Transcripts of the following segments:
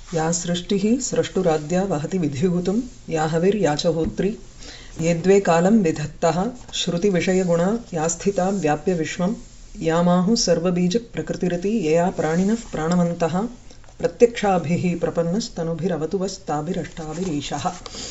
या सृष्टिः स्रष्टुराद्या वहति विधिभूतं या हविर्या च होत्री यद्वे कालं विधत्तः श्रुतिविषयगुणा या स्थिता व्याप्य विश्वं यामाहुः सर्वबीजप्रकृतिरिति यया प्राणिनः प्राणवन्तः प्रत्यक्षाभिः प्रपन्नस्तनुभिरवतु वस्ताभिरष्टाभिरीशः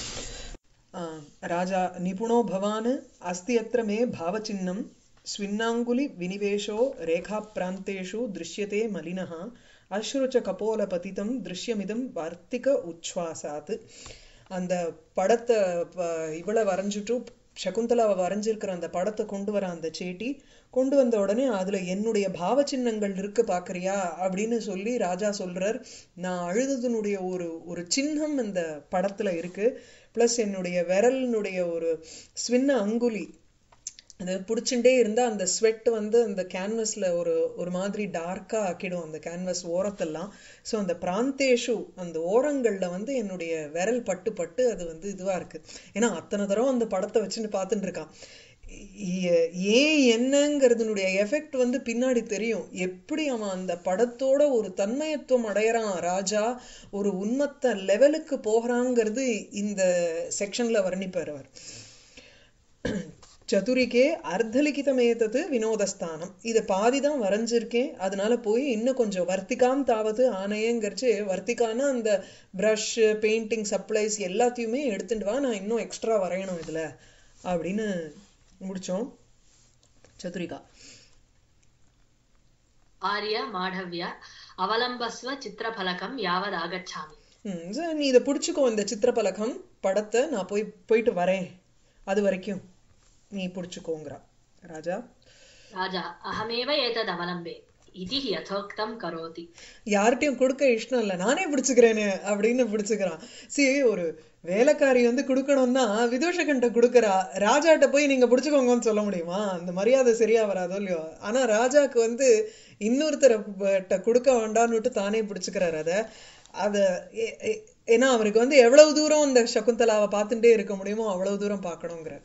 राजा निपुणो भवान् अस्ति अत्र मे भावचिह्नं स्विन्नाङ्गुलिविनिवेशो रेखाप्रान्तेषु दृश्यते मलिनः அஸ்ருச்ச கபோலபதிதம் திருஷ்யமிதம் வார்த்திக உச்வாசாத் அந்த படத்தை இவளை வரைஞ்சிட்டு சகுந்தலாவை வரைஞ்சிருக்கிற அந்த படத்தை கொண்டு வர அந்த சேட்டி கொண்டு வந்த உடனே அதுல என்னுடைய பாவ சின்னங்கள் இருக்கு பாக்குறியா அப்படின்னு சொல்லி ராஜா சொல்றார் நான் அழுததுனுடைய ஒரு ஒரு சின்னம் இந்த படத்துல இருக்கு பிளஸ் என்னுடைய விரலினுடைய ஒரு ஸ்வின்ன அங்குலி அது பிடிச்சுட்டே இருந்தால் அந்த ஸ்வெட் வந்து அந்த கேன்வஸில் ஒரு ஒரு மாதிரி டார்க்காக ஆக்கிடும் அந்த கேன்வஸ் ஓரத்தெல்லாம் ஸோ அந்த பிராந்தேஷு அந்த ஓரங்களில் வந்து என்னுடைய விரல் பட்டு பட்டு அது வந்து இதுவாக இருக்குது ஏன்னா அத்தனை தடவை அந்த படத்தை வச்சுன்னு பார்த்துட்டு இருக்கான் ஏன் என்னங்கிறதுனுடைய எஃபெக்ட் வந்து பின்னாடி தெரியும் எப்படி அவன் அந்த படத்தோட ஒரு தன்மயத்துவம் அடையிறான் ராஜா ஒரு உண்மத்த லெவலுக்கு போகிறாங்கிறது இந்த செக்ஷன்ல வர்ணிப்பார் அவர் சதுரிக்கே அர்த்தலிகிதமேதது வினோதஸ்தானம் இதை பாதி தான் வரைஞ்சிருக்கேன் அதனால போய் இன்னும் கொஞ்சம் வர்த்திகாம் தாவது ஆணையங்கிறச்சு வர்த்திகானா அந்த ப்ரஷ் பெயிண்டிங் சப்ளைஸ் எல்லாத்தையுமே எடுத்துட்டு வா நான் இன்னும் எக்ஸ்ட்ரா வரையணும் இதுல அப்படின்னு முடிச்சோம் சதுரிகா ஆர்ய மாடவ்ய அவலம்பஸ்வ சித்திரபலகம் யாவத் ஆகச்சாமி நீ இதை பிடிச்சிக்கோ இந்த சித்திரபலகம் படத்தை நான் போய் போயிட்டு வரேன் அது வரைக்கும் நீ பிடிச்சுக்கோங்கிறா ராஜா ராஜா அகமேவ ஏதத் அவலம்பே இது யதோக்தம் கரோதி யார்கிட்டயும் கொடுக்க இஷ்டம் இல்லை நானே பிடிச்சுக்கிறேனே அப்படின்னு பிடிச்சுக்கிறான் சரி ஒரு வேலைக்காரி வந்து கொடுக்கணும்னா விதூஷகன்ட்ட கொடுக்குறா ராஜாட்ட போய் நீங்க பிடிச்சுக்கோங்கன்னு சொல்ல முடியுமா அந்த மரியாதை சரியா வராதோ இல்லையோ ஆனா ராஜாக்கு வந்து இன்னொருத்தர கொடுக்க வேண்டான்னுட்டு தானே பிடிச்சுக்கிறாரு அதை அத ஏன்னா அவருக்கு வந்து எவ்வளவு தூரம் அந்த சகுந்தலாவை பார்த்துட்டே இருக்க முடியுமோ அவ்வளவு தூரம் பார்க்கணுங்கிறார்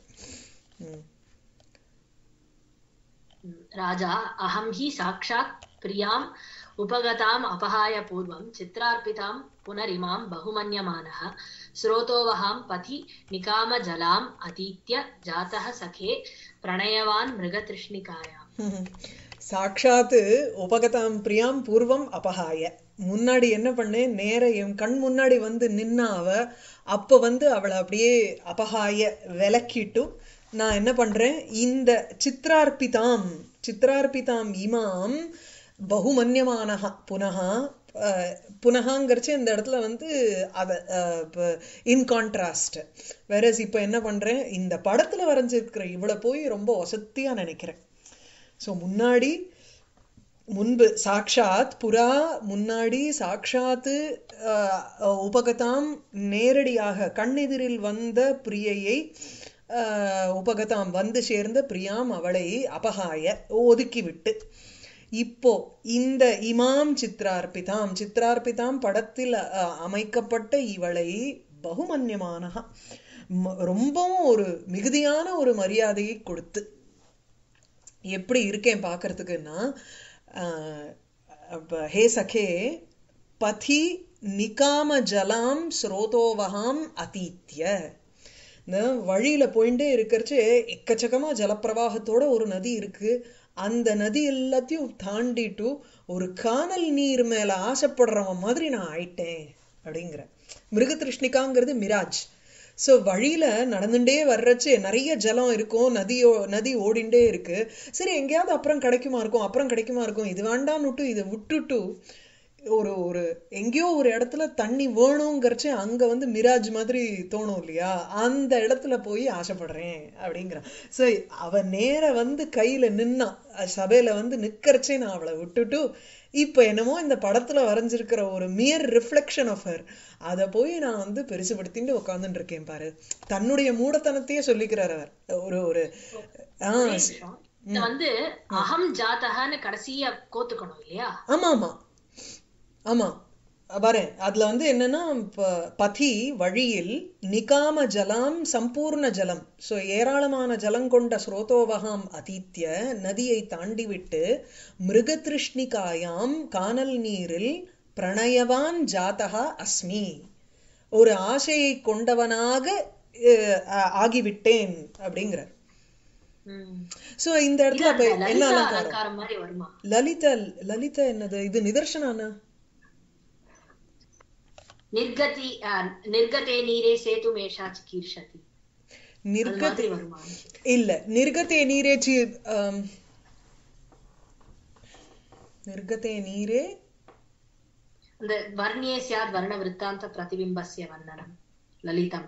ராஜா அகம் ஹி சாட்சாத் பிரியாம் உபகதாம் அபகாய பூர்வம் சித்ரார்ப்பிதாம் புனரிமாம் பகுமன்யமானः ஸ்ரோதோவகாம் பதி நிகாம ஜலாம் அதீத்ய ஜாத்தः சகே பிரணயவான் மிருகதிருஷ்ணிகாயாம் சாட்சாத்து உபகதாம் பிரியாம் பூர்வம் அபகாய முன்னாடி என்ன பண்ணேன் நேர என் கண் முன்னாடி வந்து நின்னா அவ அப்ப வந்து அவளை அப்படியே அபகாய விலக்கிட்டு நான் என்ன பண்றேன் இந்த சித்ரார்ப்பிதாம் சித்ரார்ப்பிதாம் இமாம் பகுமன்யமானஹா புனகா புனகாங்கிறச்சு இந்த இடத்துல வந்து அதை இன் கான்ட்ராஸ்ட் வேற இப்போ என்ன பண்றேன் இந்த படத்துல வரைஞ்சிருக்கிற இவளை போய் ரொம்ப வசத்தியா நினைக்கிறேன் ஸோ முன்னாடி முன்பு சாக்ஷாத் புறா முன்னாடி சாக்ஷாத்து உபகதாம் நேரடியாக கண்ணெதிரில் வந்த பிரியையை உபகதாம் வந்து சேர்ந்த பிரியாம் அவளை அபகாய ஒதுக்கிவிட்டு இப்போ இந்த இமாம் சித்ரார்ப்பிதாம் சித்ரார்ப்பிதாம் படத்தில் அமைக்கப்பட்ட இவளை பகுமன்யமானகா ரொம்பவும் ஒரு மிகுதியான ஒரு மரியாதையை கொடுத்து எப்படி இருக்கேன் பார்க்கறதுக்குன்னா ஹே சகே பதி நிகாம ஜலாம் ஸ்ரோதோவகாம் அதீத்திய இந்த வழியில போயிட்டே இருக்கிறச்சு எக்கச்சக்கமா ஜலப்பிரவாகத்தோட ஒரு நதி இருக்கு அந்த நதி எல்லாத்தையும் தாண்டிட்டு ஒரு காணல் நீர் மேல ஆசைப்படுறவன் மாதிரி நான் ஆயிட்டேன் அப்படிங்கிற மிருகதிருஷ்ணிகாங்கிறது மிராஜ் ஸோ வழியில நடந்துட்டே வர்றச்சு நிறைய ஜலம் இருக்கும் நதியோ நதி ஓடிண்டே இருக்கு சரி எங்கேயாவது அப்புறம் கிடைக்குமா இருக்கும் அப்புறம் கிடைக்குமா இருக்கும் இது வேண்டான்னுட்டு இதை விட்டுட்டு ஒரு ஒரு எங்கேயோ ஒரு இடத்துல தண்ணி வேணுங்கிறச்சு அங்க வந்து மிராஜ் மாதிரி தோணும் இல்லையா அந்த இடத்துல போய் ஆசைப்படுறேன் அப்படிங்கிறான் ஸோ அவ நேர வந்து கையில நின்னா சபையில வந்து நிக்கிறச்சே நான் அவளை விட்டுட்டு இப்ப என்னமோ இந்த படத்துல வரைஞ்சிருக்கிற ஒரு மியர் ரிஃப்ளெக்ஷன் ஆஃப் ஹர் அதை போய் நான் வந்து பெருசுபடுத்திட்டு உட்காந்துட்டு இருக்கேன் பாரு தன்னுடைய மூடத்தனத்தையே சொல்லிக்கிறார் அவர் ஒரு ஒரு ஆஹ் வந்து அகம் ஜாத்தகன்னு கடைசியா கோத்துக்கணும் இல்லையா ஆமா ஆமா ஆமா வரேன் அதுல வந்து என்னன்னா பதி வழியில் நிகாம ஜலம் சம்பூர்ண ஜலம் ஸோ ஏராளமான ஜலம் கொண்ட ஸ்ரோதோவகாம் அதீத்திய நதியை தாண்டி விட்டு மிருகதிருஷ்ணிகாயாம் கானல் நீரில் பிரணயவான் ஜாதகா அஸ்மி ஒரு ஆசையை கொண்டவனாக அஹ், அஹ், ஆகிவிட்டேன் அப்படிங்கிறார் ம். சோ இந்த இது இடத்துல அப்ப அந்த என்ன லலிதா அலங்காரம் அலங்காரம் மாதிரி வருமா லலித லலித என்னது இது நிதர்சனானா நிர்கதி ஆ, நிர்கதே நீரே சேதுமேஷா சிகீர்ஷதி அது நிர்கதி மாதிரி வருமா இல்ல நிர்கதே நீரே சி ஆம், நிர்கதே நீரே அந்த வர்ணியே சியாத் வர்ண விருத்தாந்த பிரதிபிம்பஸ்ய வர்ணனம் லலிதம்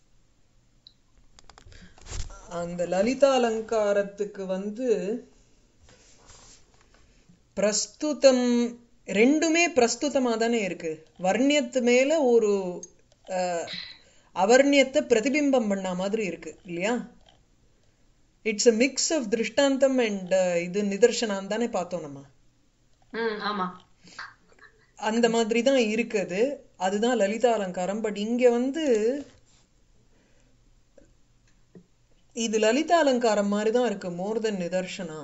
அந்த லலிதா அலங்காரத்துக்கு வந்து பிரஸ்துதம் ரெண்டுமே பிரஸ்துதமா தானே இருக்கு வர்ணியத்து மேல ஒரு அஹ், அவர்ணியத்தை பிரதிபிம்பம் பண்ண மாதிரி இருக்கு இல்லையா இட்ஸ் a மிக்ஸ் ஆஃப் திருஷ்டாந்தம் அண்ட் இது நிதர்சனம் தானே பார்த்தோம் நம்ம ம் ஆமா அந்த மாதிரி தான் இருக்குது அதுதான் லலிதா அலங்காரம் பட் இங்க வந்து இது லலிதா அலங்காரம் மாதிரி தான் இருக்கு மோர் தென் நிதர்சனா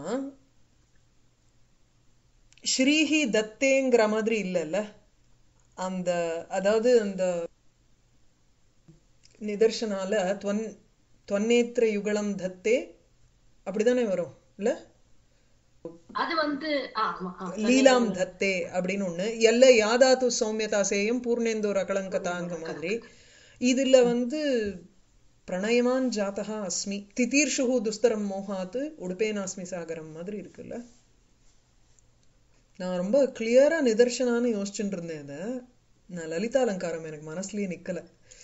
ஸ்ரீஹி தத்தேங்கிற மாதிரி இல்லைல்ல அந்த அதாவது அந்த நிதர்சனால துவன் துவன்னேத்திர யுகலம் தத்தே அப்படிதானே வரும் இல்ல அது வந்து ஆ, ஆமா ஆ, லீலாம் தத்தே அப்படின்னு ஒண்ணு எல்ல யாதாத்து சௌமியதா சேயம் பூர்ணேந்தோர் அகலங்கதாங்க மாதிரி இதுல வந்து பிரணயமான் ஜாதகா அஸ்மி திதீர்ஷுகு துஸ்தரம் மோகாத்து உடுப்பேனாஸ்மி சாகரம் மாதிரி இருக்குல்ல நான் ரொம்ப கிளியரா நிதர்சனான்னு யோசிச்சுட்டு இருந்தேன் இத நான் லலிதா அலங்காரம் எனக்கு மனசுலயே நிக்கல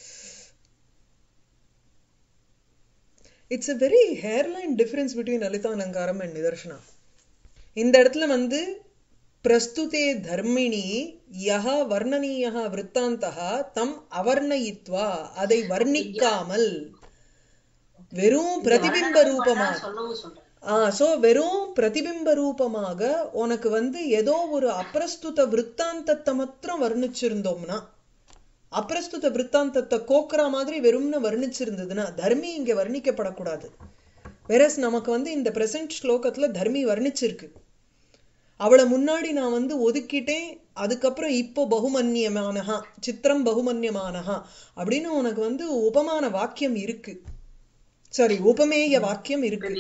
it's a very hairline difference between Lalitha அலங்காரம் அண்ட் நிதர்சனா இந்த இடத்துல வந்து பிரஸ்துதே தர்மிணி யஹ வர்ணனீயः விற்த்தாந்தः தம் அவர்ணயித்வா அதை வர்ணிக்காமல் வெறும் பிரதிபிம்ப ரூபமாக சொல்லவும் சொல்றேன் ஆ சோ வெறும் பிரதிபிம்ப ரூபமாக உனக்கு வந்து ஏதோ ஒரு அப்பிரஸ்துத விற்த்தாந்தத்தை மாத்திரம் வர்ணிச்சிருந்தோம்னா அப்பிரஸ்துத விற்த்தாந்தத்தை கோக்குற மாதிரி வெறும்னு வர்ணிச்சிருந்ததுன்னா தர்மி இங்க வர்ணிக்கப்படக்கூடாது வெரஸ் நமக்கு வந்து இந்த பிரசன்ட் ஸ்லோகத்துல தர்மி வர்ணிச்சிருக்கு அவளை முன்னாடி நான் வந்து ஒதுக்கிட்டேன் அதுக்கப்புறம் இப்போ பகுமன்யமானஹா சித்திரம் பகுமன்யமானஹா அப்படின்னு உனக்கு வந்து உபமான வாக்கியம் இருக்கு சாரி உபமேய வாக்கியம் இருக்கு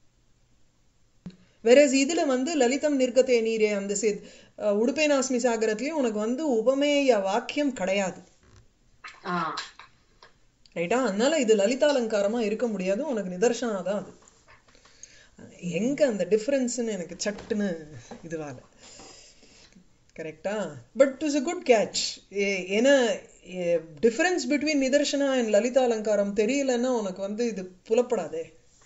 வெரஸ் இதுல வந்து லலிதம் நிர்கதே நீரே அந்த சே அஹ் உடுப்பேனாஸ்மி சாகரத்திலயும் உனக்கு வந்து உபமேய வாக்கியம் கிடையாது ஆ ரைட்டா அதனால இது லலிதா அலங்காரமா இருக்க முடியாது உனக்கு நிதர்சனா தான் அது எங்க அந்த டிஃபரன்ஸ்னு எனக்கு சட்டுன்னு இதுவால கரெக்டா but is a good catch ஏன்னா டிஃபரன்ஸ் பிட்வீன் நிதர்சனா அண்ட் லலிதா அலங்காரம் தெரியலன்னா உனக்கு வந்து இது புலப்படாதே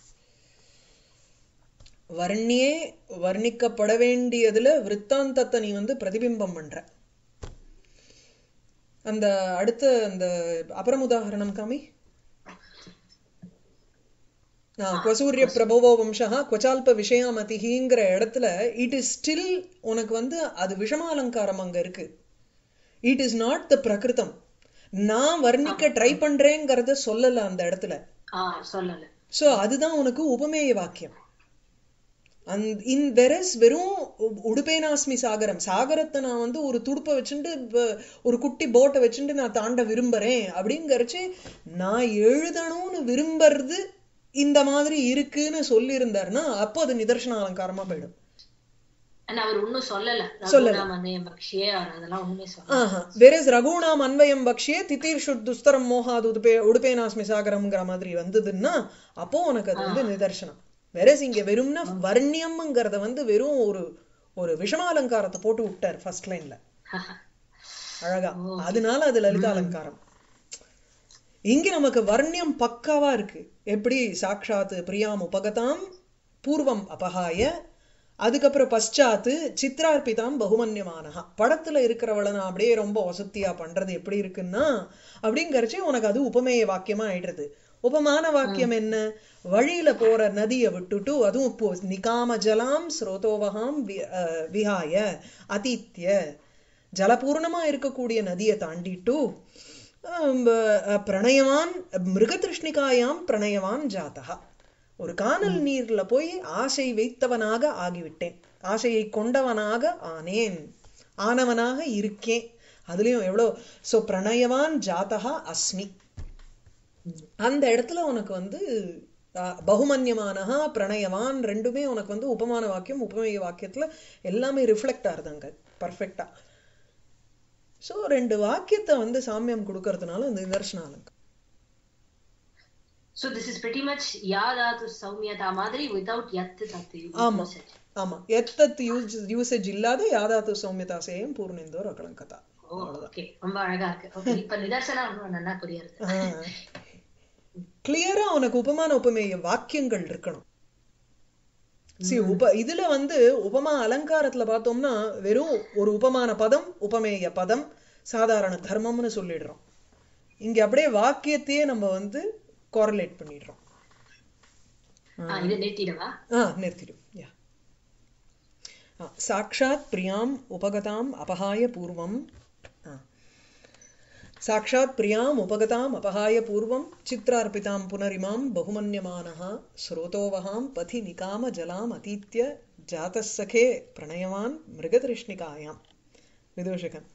வர்ணியே வர்ணிக்கப்பட வேண்டியதுல விற்த்தாந்தத்தை நீ வந்து பிரதிபிம்பம் பண்ற அந்த அடுத்த அந்த அபரம் உதாகரணம் காமி கொசூரிய பிரபவோ வம்சா கொச்சால்ப விஷயாமதிங்கிற இடத்துல இட் இஸ் ஸ்டில் உனக்கு வந்து அது விஷமாலங்காரம் அங்க இருக்கு இட் இஸ் நாட் த பிரகிருதம் நான் வர்ணிக்க ட்ரை பண்றேங்கிறத சொல்லல அந்த இடத்துல ஆ சொல்லல சோ அதுதான் உனக்கு உபமேய வாக்கியம் அந் இன் வெரஸ் வெறும் உ- உடுப்பேனாஸ்மி சாகரம் சாகரத்தை நான் வந்து ஒரு துடுப்பை வச்சுட்டு வ- ஒரு குட்டி போட்டை வச்சுட்டு நான் தாண்ட விரும்புறேன் அப்படிங்கறச்சு நான் எழுதணும்னு விரும்புறது இந்த மாதிரி இருக்குன்னு சொல்லியிருந்தாருன்னா அப்போ அது நிதர்சன அலங்காரமா போயிடும் ஆனா அவர் ஒண்ணும் சொல்லல சொல்லல. ரகுராமனயம் பக்ஷியே அவர் அதெல்லாம் ஒண்ணுமே சொல்லல ஆஹா வெரஸ் ரகுணாம் அன்வயம் பக்ஷியே திதீர்ஷு துஸ்தரம் மோகாது உடுப்பே உடுப்பேனாஸ்மி சாகரம்ங்கிற மாதிரி வந்ததுன்னா அப்போ உனக்கு அது வந்து நிதர்சனம் வெரஸ் இங்க வெறும்னா வர்ணியம்ங்கிறத வந்து வெறும் ஒரு ஒரு விஷமாலங்காரத்தை போட்டு விட்டார் ஃபர்ஸ்ட் லைன்ல அழகா அதனால அது லலிதா அலங்காரம் இங்க நமக்கு வர்ணியம் பக்காவா இருக்கு எப்படி சாக்ஷாத் பிரியாம் உபகதாம் பூர்வம் அபகாய அதுக்கப்புறம் பశ్చాத்து சித்ரார்பிதாம் பகுமன்யமானஹா படத்துல இருக்கிறவளை நான் அப்படியே ரொம்ப வசத்தியா பண்றது எப்படி இருக்குன்னா அப்படிங்கறச்சு உனக்கு அது உபமேய வாக்கியமா ஆயிடுறது உபமான வாக்கியம் என்ன வழியில போற நதியை விட்டுட்டு அதுவும் இப்போ நிகாம ஜலாம் ஸ்ரோதோவகாம் வி- அஹ் விஹாய அதித்ய ஜலபூர்ணமா இருக்கக்கூடிய நதியை தாண்டிட்டு ஆம், அஹ், பிரணயவான் மிருகதிருஷ்ணிகாயாம் பிரணயவான் ஜாதகா ஒரு கானல் நீர்ல போய் ஆசை வைத்தவனாக ஆகிவிட்டேன் ஆசையை கொண்டவனாக ஆனேன் ஆனவனாக இருக்கேன் அதுலயும் எவ்வளோ சோ பிரணயவான் ஜாதகா அஸ்மி அந்த இடத்துல உனக்கு வந்து அஹ், பகுமன்யமானஹா பிரணயவான் ரெண்டுமே உனக்கு வந்து உபமான வாக்கியம் உபமேய வாக்கியத்துல எல்லாமே ரிஃப்ளெக்ட் ஆகுது அங்க பர்ஃபெக்டா சோ ரெண்டு வாக்கியத்தை வந்து சாமியம் கொடுக்கறதுனால இந்த நிதர்சன அலங்காரம் So this is pretty much yadatu saumyata மாதிரி without yat tat ஆமா usage. ஆமா எத்தத் யூஸ் யூசேஜ் இல்லாத யாதாத்து சௌமியதா சேயம் பூர்ணிந்தோர் அகலங்கதா ஓ ஓகே ரொம்ப அழகா இருக்கு ஓகே இப்ப நிதர்சனம் இன்னும் நல்லா புரியுது கிளியரா உனக்கு உபமான உபமேய வாக்கியங்கள் இருக்கணும் சி உப இதுல வந்து உபமா அலங்காரத்துல பார்த்தோம்னா வெறும் ஒரு உபமான பதம் உபமேய பதம் சாதாரண தர்மம்னு சொல்லிடுறோம் இங்க அப்படியே வாக்கியத்தையே நம்ம வந்து கோரலேட் பண்ணிடுறோம் ஆ, இது நிறுத்திடவா ஆ நிறுத்திடும் யா ஆ, சாக்ஷாத் பிரியாம் உபகதாம் அபகாய பூர்வம் ஆ. சாக்ஷாத் பிரியாம் உபகதாம் அபகாய பூர்வம் சித்ரார்ப்பிதாம் புனரிமாம் பகுமன்யமானः ஸ்ரோதோவகாம் பதி நிகாம ஜலாம் அதீத்ய ஜாதசகே பிரணயவான் மிருகதிருஷ்ணிகாயாம் விதூஷகன்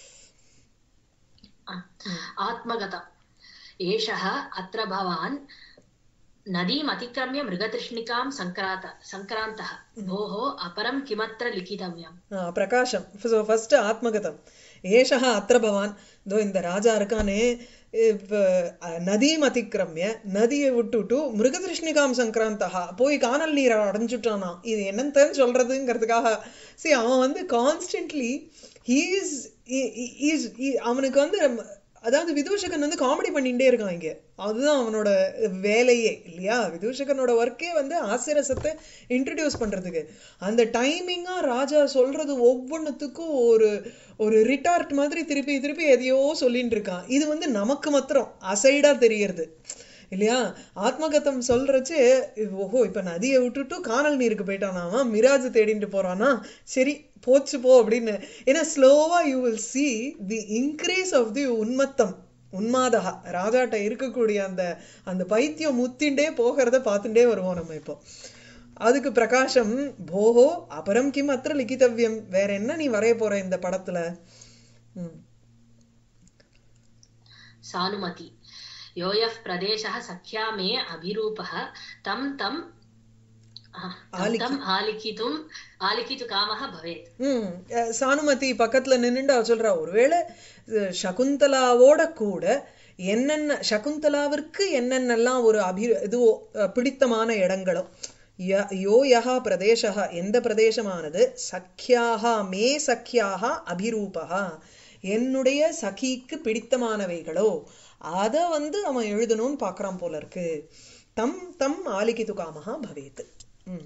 आत्मगतम् एषः अत्र भवान् नदीम् अतिक्रम्य मृगतृष्णिकां सङ्क्रान्त सङ्क्रान्तः भोः अपरं किमत्र लिखितव्यम् ஆ, பிரகாஷம் ஸோ ஃபர்ஸ்ட் ஆத்மகதம் ஏஷः அத்திர பவான் இதோ இந்த ராஜா இருக்கானே இப்ப அஹ், நதீம் அதிக்கிரமிய நதியை விட்டுட்டு மிருகதிருஷ்ணிகாம் சங்கராந்தகா போய் காணல் நீரை அடைஞ்சுட்டானா இது என்னன்னு சொல்றதுங்கிறதுக்காக சரி அவன் வந்து கான்ஸ்டன்ட்லி ஹீஸ் இஸ் அவனுக்கு வந்து நம்ம- அதாவது விதூஷகன் வந்து காமெடி பண்ணிட்டே இருக்கான் இங்க அதுதான் அவனோட வேலையே இல்லையா விதூஷகனோட ஒர்க்கே வந்து ஆசிரசத்தை இன்ட்ரடியூஸ் பண்றதுக்கு அந்த டைமிங்கா ராஜா சொல்றது ஒவ்வொன்றுத்துக்கும் ஒரு ஒரு ரிட்டார்ட் மாதிரி திருப்பி திருப்பி எதையோ சொல்லிட்டு இருக்கான் இது வந்து நமக்கு மாத்திரம் அசைடா தெரியறது இல்லையா ஆத்மகதம் சொல்றச்சு ஓஹோ இப்ப நதியை விட்டுட்டு காணல் நீருக்கு போயிட்டானா அவன் மிராஜ் தேடிட்டு போறானா சரி போச்சு போ அப்படின்னு ஏன்னா ஸ்லோவா you will see the increase of the உன்மத்தம் உன்மாதகா ராஜாட்ட இருக்கக்கூடிய அந்த அந்த பைத்தியம் முத்திண்டே போகிறத பார்த்துட்டே வருவோம் நம்ம இப்போ அதுக்கு பிரகாஷம் போஹோ அபரம் கிம் அத்திர லிகிதவ்யம் வேற என்ன நீ வரைய போற இந்த படத்துல ம். सानुमति यो यः प्रदेशः सख्या मे अभिरूपः तं तं आ, तं तम् आलिखितुम् आलिखितुकामः भवेत् ம் அஹ் சானுமதி பக்கத்துல நின்னுண்டு அவ சொல்றா ஒருவேளை அஹ் சகுந்தலாவோட கூட என்னென்ன சகுந்தலாவிற்கு என்னென்னலாம் ஒரு அபி இது அஹ் பிடித்தமான இடங்களோ ய- யோ யஹா பிரதேசா எந்த பிரதேசமானது சக்கியாக மே சக்கியாக அபிரூபா என்னுடைய சகிக்கு பிடித்தமானவைகளோ அத வந்து அவன் எழுதணும்னு பார்க்கறான் போல இருக்கு தம் தம் ஆலிகிது காமஹா பவேத் ம்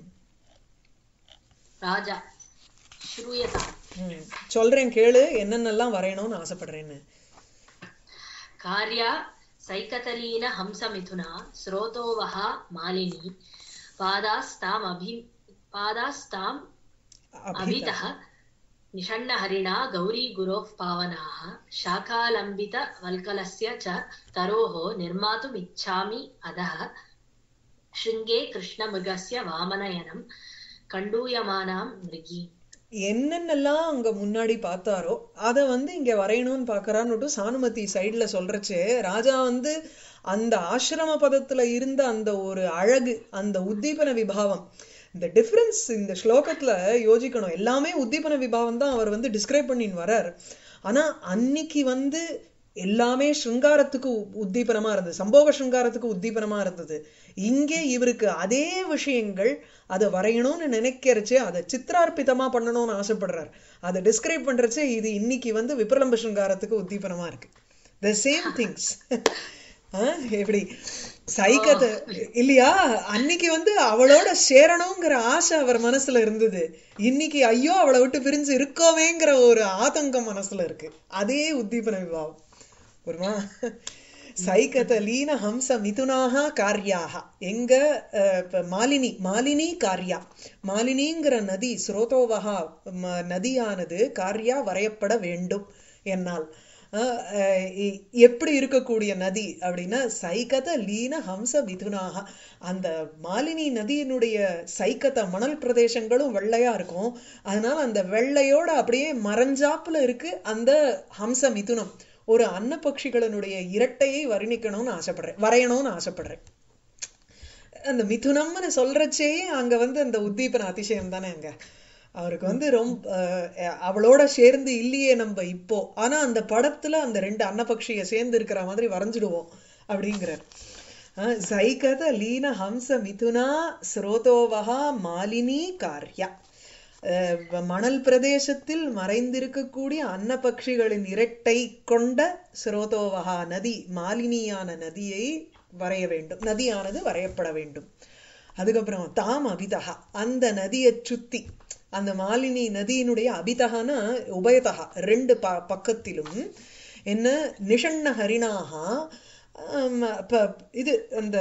राजा श्रूयताम् ம். சொல்றேன் கேளு என்னென்னலாம் வரையணும்னு ஆசைப்படுறேன்னு कार्या सैकतलीन हंसमिथुना स्रोतोवः मालिनी पादास्ताम् अभि पादास्ताम् अभितः निषण्णहरिणा गौरी गुरोः पावनाः शाखालम्बितवल्कलस्य च तरोः निर्मातुमिच्छामि अधः शृङ्गे कृष्णमृगस्य वामनयनं कण्डूयमानां मृगी என்னென்னலாம் அங்க முன்னாடி பார்த்தாரோ அத வந்து இங்க வரையணும்னு பாக்குறான்னு சானுமதி சைடுல சொல்றச்சு ராஜா வந்து அந்த ஆசிரம பதத்துல இருந்த அந்த ஒரு அழகு அந்த உத்தீபன விபாவம் இந்த டிஃபரன்ஸ் இந்த ஸ்லோகத்துல யோசிக்கணும் எல்லாமே உத்தீபன விபாவம் தான் அவர் வந்து டிஸ்கிரைப் பண்ணின்னு வர்றார் ஆனா அன்னைக்கு வந்து எல்லாமே ஸ்ருங்காரத்துக்கு உ- உத்தீபனமா இருந்தது சம்போக ஸ்ருங்காரத்துக்கு உத்தீபனமா இருந்தது இங்கே இவருக்கு அதே விஷயங்கள் அதை வரையணும்னு நினைக்கிறச்சே அதை சித்திரார்ப்பிதமா பண்ணணும்னு ஆசைப்படுறார் அதை டிஸ்கிரைப் பண்றச்சே இது இன்னைக்கு வந்து விப்ரலம்ப ஸ்ருங்காரத்துக்கு உத்தீபனமா இருக்கு த சேம் திங்ஸ் எப்படி சைக்கத்தை இல்லையா அன்னைக்கு வந்து அவளோட சேரணுங்கிற ஆசை அவர் மனசுல இருந்தது இன்னைக்கு ஐயோ அவளை விட்டு பிரிஞ்சு இருக்கோவேங்கிற ஒரு ஆதங்கம் மனசுல இருக்கு அதே உத்தீபன விபாவம் ஒருமா சைகத லீன ஹம்ச மிதுனாக காரியாக எங்க அஹ், இப்ப மாலினி மாலினி காரியா மாலினிங்கிற நதி ஸ்ரோதோவகா ம- நதியானது காரியா வரையப்பட வேண்டும் என்னால் அஹ், அஹ், இ- எப்படி இருக்கக்கூடிய நதி அப்படின்னா சைகத லீன ஹம்ச மிதுனாக அந்த மாலினி நதியினுடைய சைக்கத்த மணல் பிரதேசங்களும் வெள்ளையா இருக்கும் அதனால அந்த வெள்ளையோட அப்படியே மறைஞ்சாப்புல இருக்கு அந்த ஹம்ச மிதுனம் ஒரு அன்னபக்ஷிகளினுடைய இரட்டையை வர்ணிக்கணும்னு ஆசைப்படுறேன் வரையணும்னு ஆசைப்படுறேன் அந்த மிதுனம்னு சொல்றச்சேயே அங்க வந்து அந்த உத்தீபன அதிசயம் தானே அங்க அவருக்கு வந்து ரொம்ப அஹ், அவளோட சேர்ந்து இல்லையே நம்ம இப்போ ஆனா அந்த படத்துல அந்த ரெண்டு அன்னபக்ஷிய சேர்ந்து இருக்கிற மாதிரி வரைஞ்சிடுவோம் அப்படிங்கிறார் அஹ், சைகத லீன ஹம்ச மிதுனா ஸ்ரோதோவஹா மாலினி கார்யா அஹ், மணல் பிரதேசத்தில் மறைந்திருக்கக்கூடிய அன்னபக்ஷிகளின் இரட்டை கொண்ட ஸ்ரோதோவஹா நதி மாலினியான நதியை வரைய வேண்டும் நதியானது வரையப்பட வேண்டும் அதுக்கப்புறம் தாம் அபிதகா அந்த நதியை சுத்தி அந்த மாலினி நதியினுடைய அபிதகனா உபயதகா ரெண்டு ப பக்கத்திலும் என்ன நிஷண்ண ஹரிணாகா ஆம், ப- இது அந்த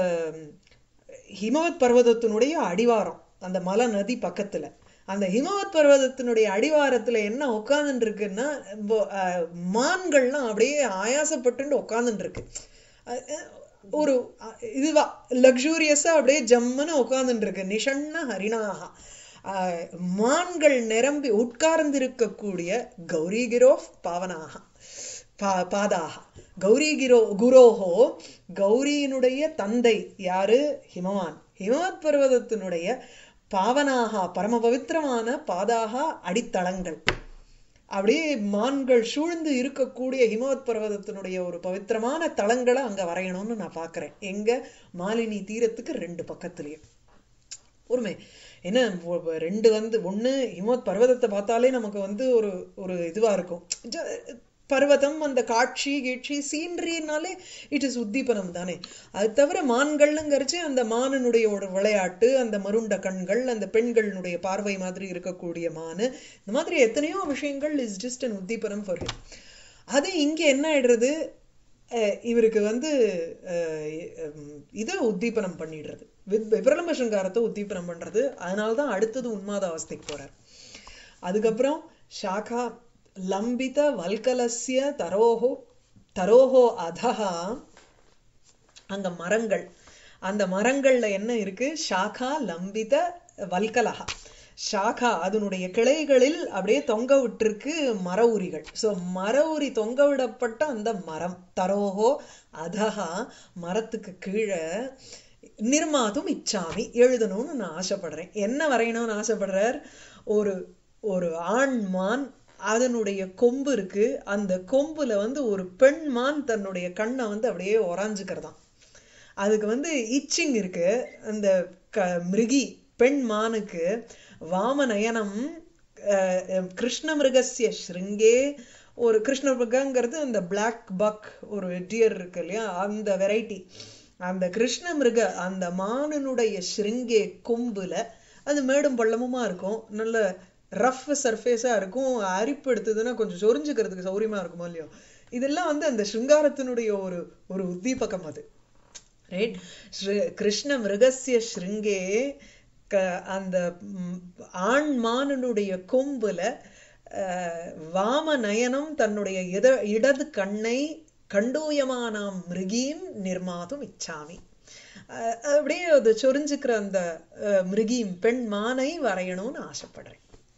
ஹிமவத் பர்வதத்தினுடைய அடிவாரம் அந்த மலை நதி பக்கத்துல அந்த ஹிமவத் பர்வதத்தினுடைய அடிவாரத்துல என்ன உட்கார்ந்துட்டு இருக்குன்னா இப்போ, அஹ், மான்கள்லாம் அப்படியே ஆயாசப்பட்டு உட்கார்ந்துட்டு இருக்கு அஹ், அஹ், ஒரு அஹ், இதுவா லக்ஸூரியஸா அப்படியே ஜம்முன்னு உட்கார்ந்துட்டு இருக்கு நிஷண்ண ஹரிணாகா அஹ், மான்கள் நிரம்பி உட்கார்ந்திருக்கக்கூடிய கௌரிகிரோ பாவனாக பா பாதாக கௌரி கிரோ குரோஹோ கௌரியினுடைய தந்தை யாரு ஹிமவான் ஹிமவத் பர்வதத்தினுடைய பாவனாக பரம பவித்திரமான பாதாக அடித்தளங்கள் அப்படியே மான்கள் சூழ்ந்து இருக்கக்கூடிய ஹிமவத் பர்வதத்தினுடைய ஒரு பவித்திரமான தளங்களை அங்க வரையணும்னு நான் பார்க்கிறேன் எங்க மாலினி தீரத்துக்கு ரெண்டு பக்கத்துலயும் ஒருமே என்ன ஒ- ஒ- ரெண்டு வந்து ஒண்ணு ஹிமவத் பர்வதத்தை பார்த்தாலே நமக்கு வந்து ஒரு ஒரு இதுவா இருக்கும் ஜ- பர்வதம் அந்த காட்சி கீட்சி சீனரினாலே இட் இஸ் உத்தீபனம் தானே அது தவிர மான்கள்ங்கிறச்சு அந்த மானினுடைய ஒரு விளையாட்டு அந்த மருண்ட கண்கள் அந்த பெண்களினுடைய பார்வை மாதிரி இருக்கக்கூடிய மானு இந்த மாதிரி எத்தனையோ விஷயங்கள் இஸ் ஜஸ்ட் அன் உத்தீபனம் ஃபார் ஹிம் அது இங்க என்ன ஆயிடுறது அஹ் இவருக்கு வந்து அஹ் உம் இதை உத்தீபனம் பண்ணிடுறது வித் விபரலம்ப சிருங்காரத்தை உத்தீபனம் பண்றது அதனாலதான் அடுத்தது உன்மாத அவஸ்தைக்கு போறார் அதுக்கப்புறம் ஷாகா லம்பித வல்கலஸ்ய தரோஹோ தரோஹோ அதஹா அங்க மரங்கள் அந்த மரங்கள்ல என்ன இருக்கு ஷாகா லம்பித வல்கலஹா ஷாகா அதனுடைய கிளைகளில் அப்படியே தொங்க விட்டிருக்கு மர உரிகள் சோ மர உரி தொங்க விடப்பட்ட அந்த மரம் தரோஹோ அதஹா மரத்துக்கு கீழே நிர்மாதும் இச்சாமி எழுதணும்னு நான் ஆசைப்படுறேன் என்ன வரையணும்னு ஆசைப்படுறார் ஒரு ஒரு ஆண் மான் அதனுடைய கொம்பு இருக்கு அந்த கொம்புல வந்து ஒரு பெண் மான் தன்னுடைய கண்ணை வந்து அப்படியே உறாஞ்சுக்கிறதாம் அதுக்கு வந்து இச்சிங் இருக்கு அந்த க மிருகி பெண் மானுக்கு வாமநயனம் அஹ், அஹ், கிருஷ்ண மிருகசிய ஸ்ருங்கே ஒரு கிருஷ்ண மிருகங்கிறது அந்த பிளாக் பக் ஒரு டியர் இருக்கு இல்லையா அந்த வெரைட்டி அந்த கிருஷ்ண மிருக அந்த மானினுடைய ஸ்ருங்கே கொம்புல அது மேடும் பள்ளமுமா இருக்கும் நல்ல ரஃப் சர்ஃபேஸா இருக்கும் அரிப்பு எடுத்ததுன்னா கொஞ்சம் சொரிஞ்சுக்கிறதுக்கு சௌரியமா இருக்குமோ இல்லையோ இதெல்லாம் வந்து அந்த சிருங்காரத்தினுடைய ஒரு ஒரு உத்தீபகம் அது ரைட் கிருஷ்ண மிருகசிய ஸ்ருங்கே க- அந்த ம், ஆண் மானனுடைய கொம்புல அஹ், வாம நயனம் தன்னுடைய இட இடது கண்ணை கண்டூயமானாம் மிருகீம் நிர்மாதும் இச்சாமி அஹ், அப்படியே அது சொரிஞ்சுக்கிற அந்த அஹ், மிருகீம் பெண் மானை வரையணும்னு ஆசைப்படுறேன்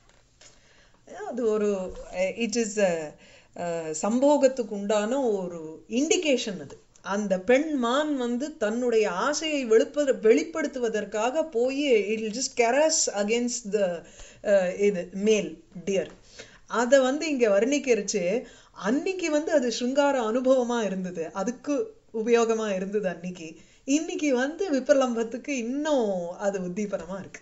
அது ஒரு இட் இஸ் சம்போகத்துக்கு உண்டான ஒரு இண்டிகேஷன் அது அந்த பெண் மான் வந்து தன்னுடைய ஆசையை வெளிப்ப வெளிப்படுத்துவதற்காக போய் it just caress against the இது மேல் டியர் அதை வந்து இங்க வர்ணிக்கிறச்சு அன்னைக்கு வந்து அது சிருங்கார அனுபவமா இருந்தது அதுக்கு உபயோகமா இருந்தது அன்னைக்கு இன்னைக்கு வந்து விப்ரலம்பத்துக்கு இன்னும் அது உத்தீபனமா இருக்கு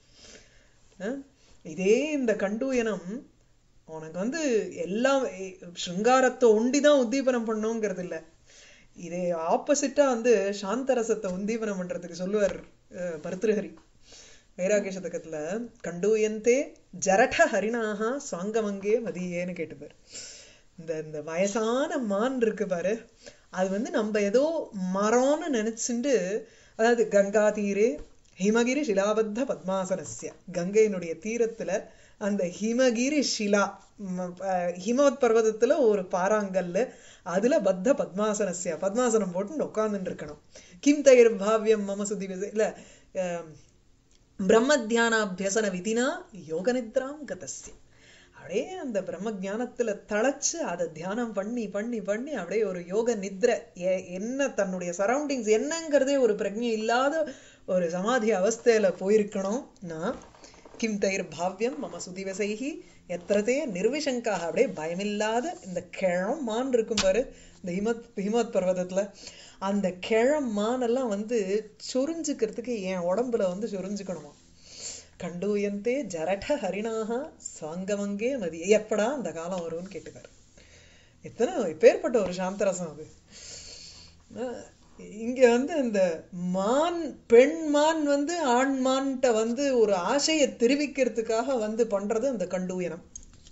அஹ் இதே இந்த கண்டூயனம் உனக்கு வந்து எல்லாம் எ- சிருங்காரத்தை ஒண்டிதான் உத்தீபனம் பண்ணுங்கிறது இல்ல இதே ஆப்போசிட்டா வந்து சாந்தரசத்தை உந்தீபனம் பண்றதுக்கு சொல்லுவார் அஹ், பர்திருஹரி வைராகிய சதகத்துல கண்டூயந்தே ஜரட ஹரிணாக சுவாங்கமங்கே மதியேன்னு கேட்டுப்பார் இந்த இந்த வயசான மான் இருக்கு பாரு அது வந்து நம்ம ஏதோ மரம்னு நினைச்சுண்டு அதாவது கங்கா தீரே ஹிமகிரி சிலாபத்த பத்மாசனஸ்ய கங்கையினுடைய தீரத்துல அந்த ஹிமகிரி ஷிலா ம், அஹ், ஹிமவத் பர்வதத்துல ஒரு பாறாங்கல்ல அதுல பத்த பத்மாசனஸ்ய பத்மாசனம் போட்டு உட்கார்ந்துட்டு இருக்கணும் கிம் தயிர் பாவ்யம் மம சுதி இல்ல அஹ், பிரம்ம தியானாபியசன விதினா யோக நித்ராம் கதஸ்ய அப்படியே அந்த பிரம்ம ஞானத்துல தழைச்சு அதை தியானம் பண்ணி பண்ணி பண்ணி அப்படியே ஒரு யோக நித்ரை எ- என்ன தன்னுடைய சரௌண்டிங்ஸ் என்னங்கிறதே ஒரு பிரஜை இல்லாத ஒரு சமாதி அவஸ்தையில போயிருக்கணும் நான் கிம் தயிர் பாவ்யம் மம சுதிவசைகி எத்திரத்தே நிர்விசங்காக அப்படியே பயமில்லாத இந்த கிழம் மான் இருக்கும் பாரு இந்த ஹிமத் ஹிமத் பர்வதத்துல அந்த கிழம் மான் எல்லாம் வந்து சொரிஞ்சுக்கிறதுக்கு என் உடம்புல வந்து சொரிஞ்சுக்கணுமா கண்டூயந்தே ஜரட ஹரிணாக சாங்கமங்கே மதி எப்படா அந்த காலம் வரும்னு கேட்டுக்காரு எத்தனை எப்பேற்பட்ட ஒரு சாந்தரசம் அது அஹ் இங்க வந்து இந்த மான் பெண் மான் வந்து ஆண் மான்கிட்ட வந்து ஒரு ஆசையை தெரிவிக்கிறதுக்காக வந்து பண்றது அந்த கண்டூயனம்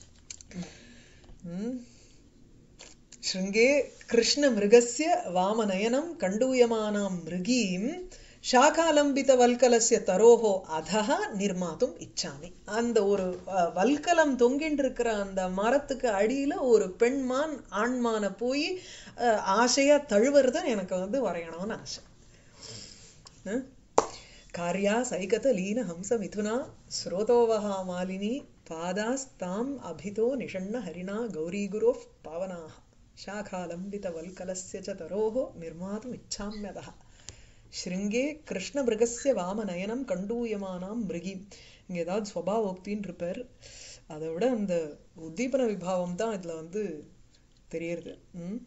ம். शृङ्गे कृष्णमृगस्य वामनयनं कण्डूयमानां मृगीं शाखालம்பிதவல்கலஸ்ய தரோஹோ அதஹ நிர்மாத்தும் இச்சாமி அந்த ஒரு அஹ், வல்கலம் தொங்கிட்டு இருக்கிற அந்த மரத்துக்கு அடியில ஒரு பெண்மான் ஆண்மான போய் அஹ், ஆசையா தழுவுறத எனக்கு வந்து வரையணும்னு ஆசை அஹ்? कार्या सैकत लीन हंस मिथुना स्रोतोवहा मालिनी पादास्ताम् अभितो निषण्ण हरिणा गौरीगुरोः पावनाः शाखालम्बितवल्कलस्य च तरोः निर्मातुमिच्छाम्यतः शृङ्गे कृष्णमृगस्य वामनयனம் கண்டூயமானாம் மிருகி இங்க ஏதாவது ஸ்வபாவோக்தின்னு இருப்பார் அதை விட அந்த உத்தீபன விபாவம் தான் இதுல வந்து தெரியறது ம்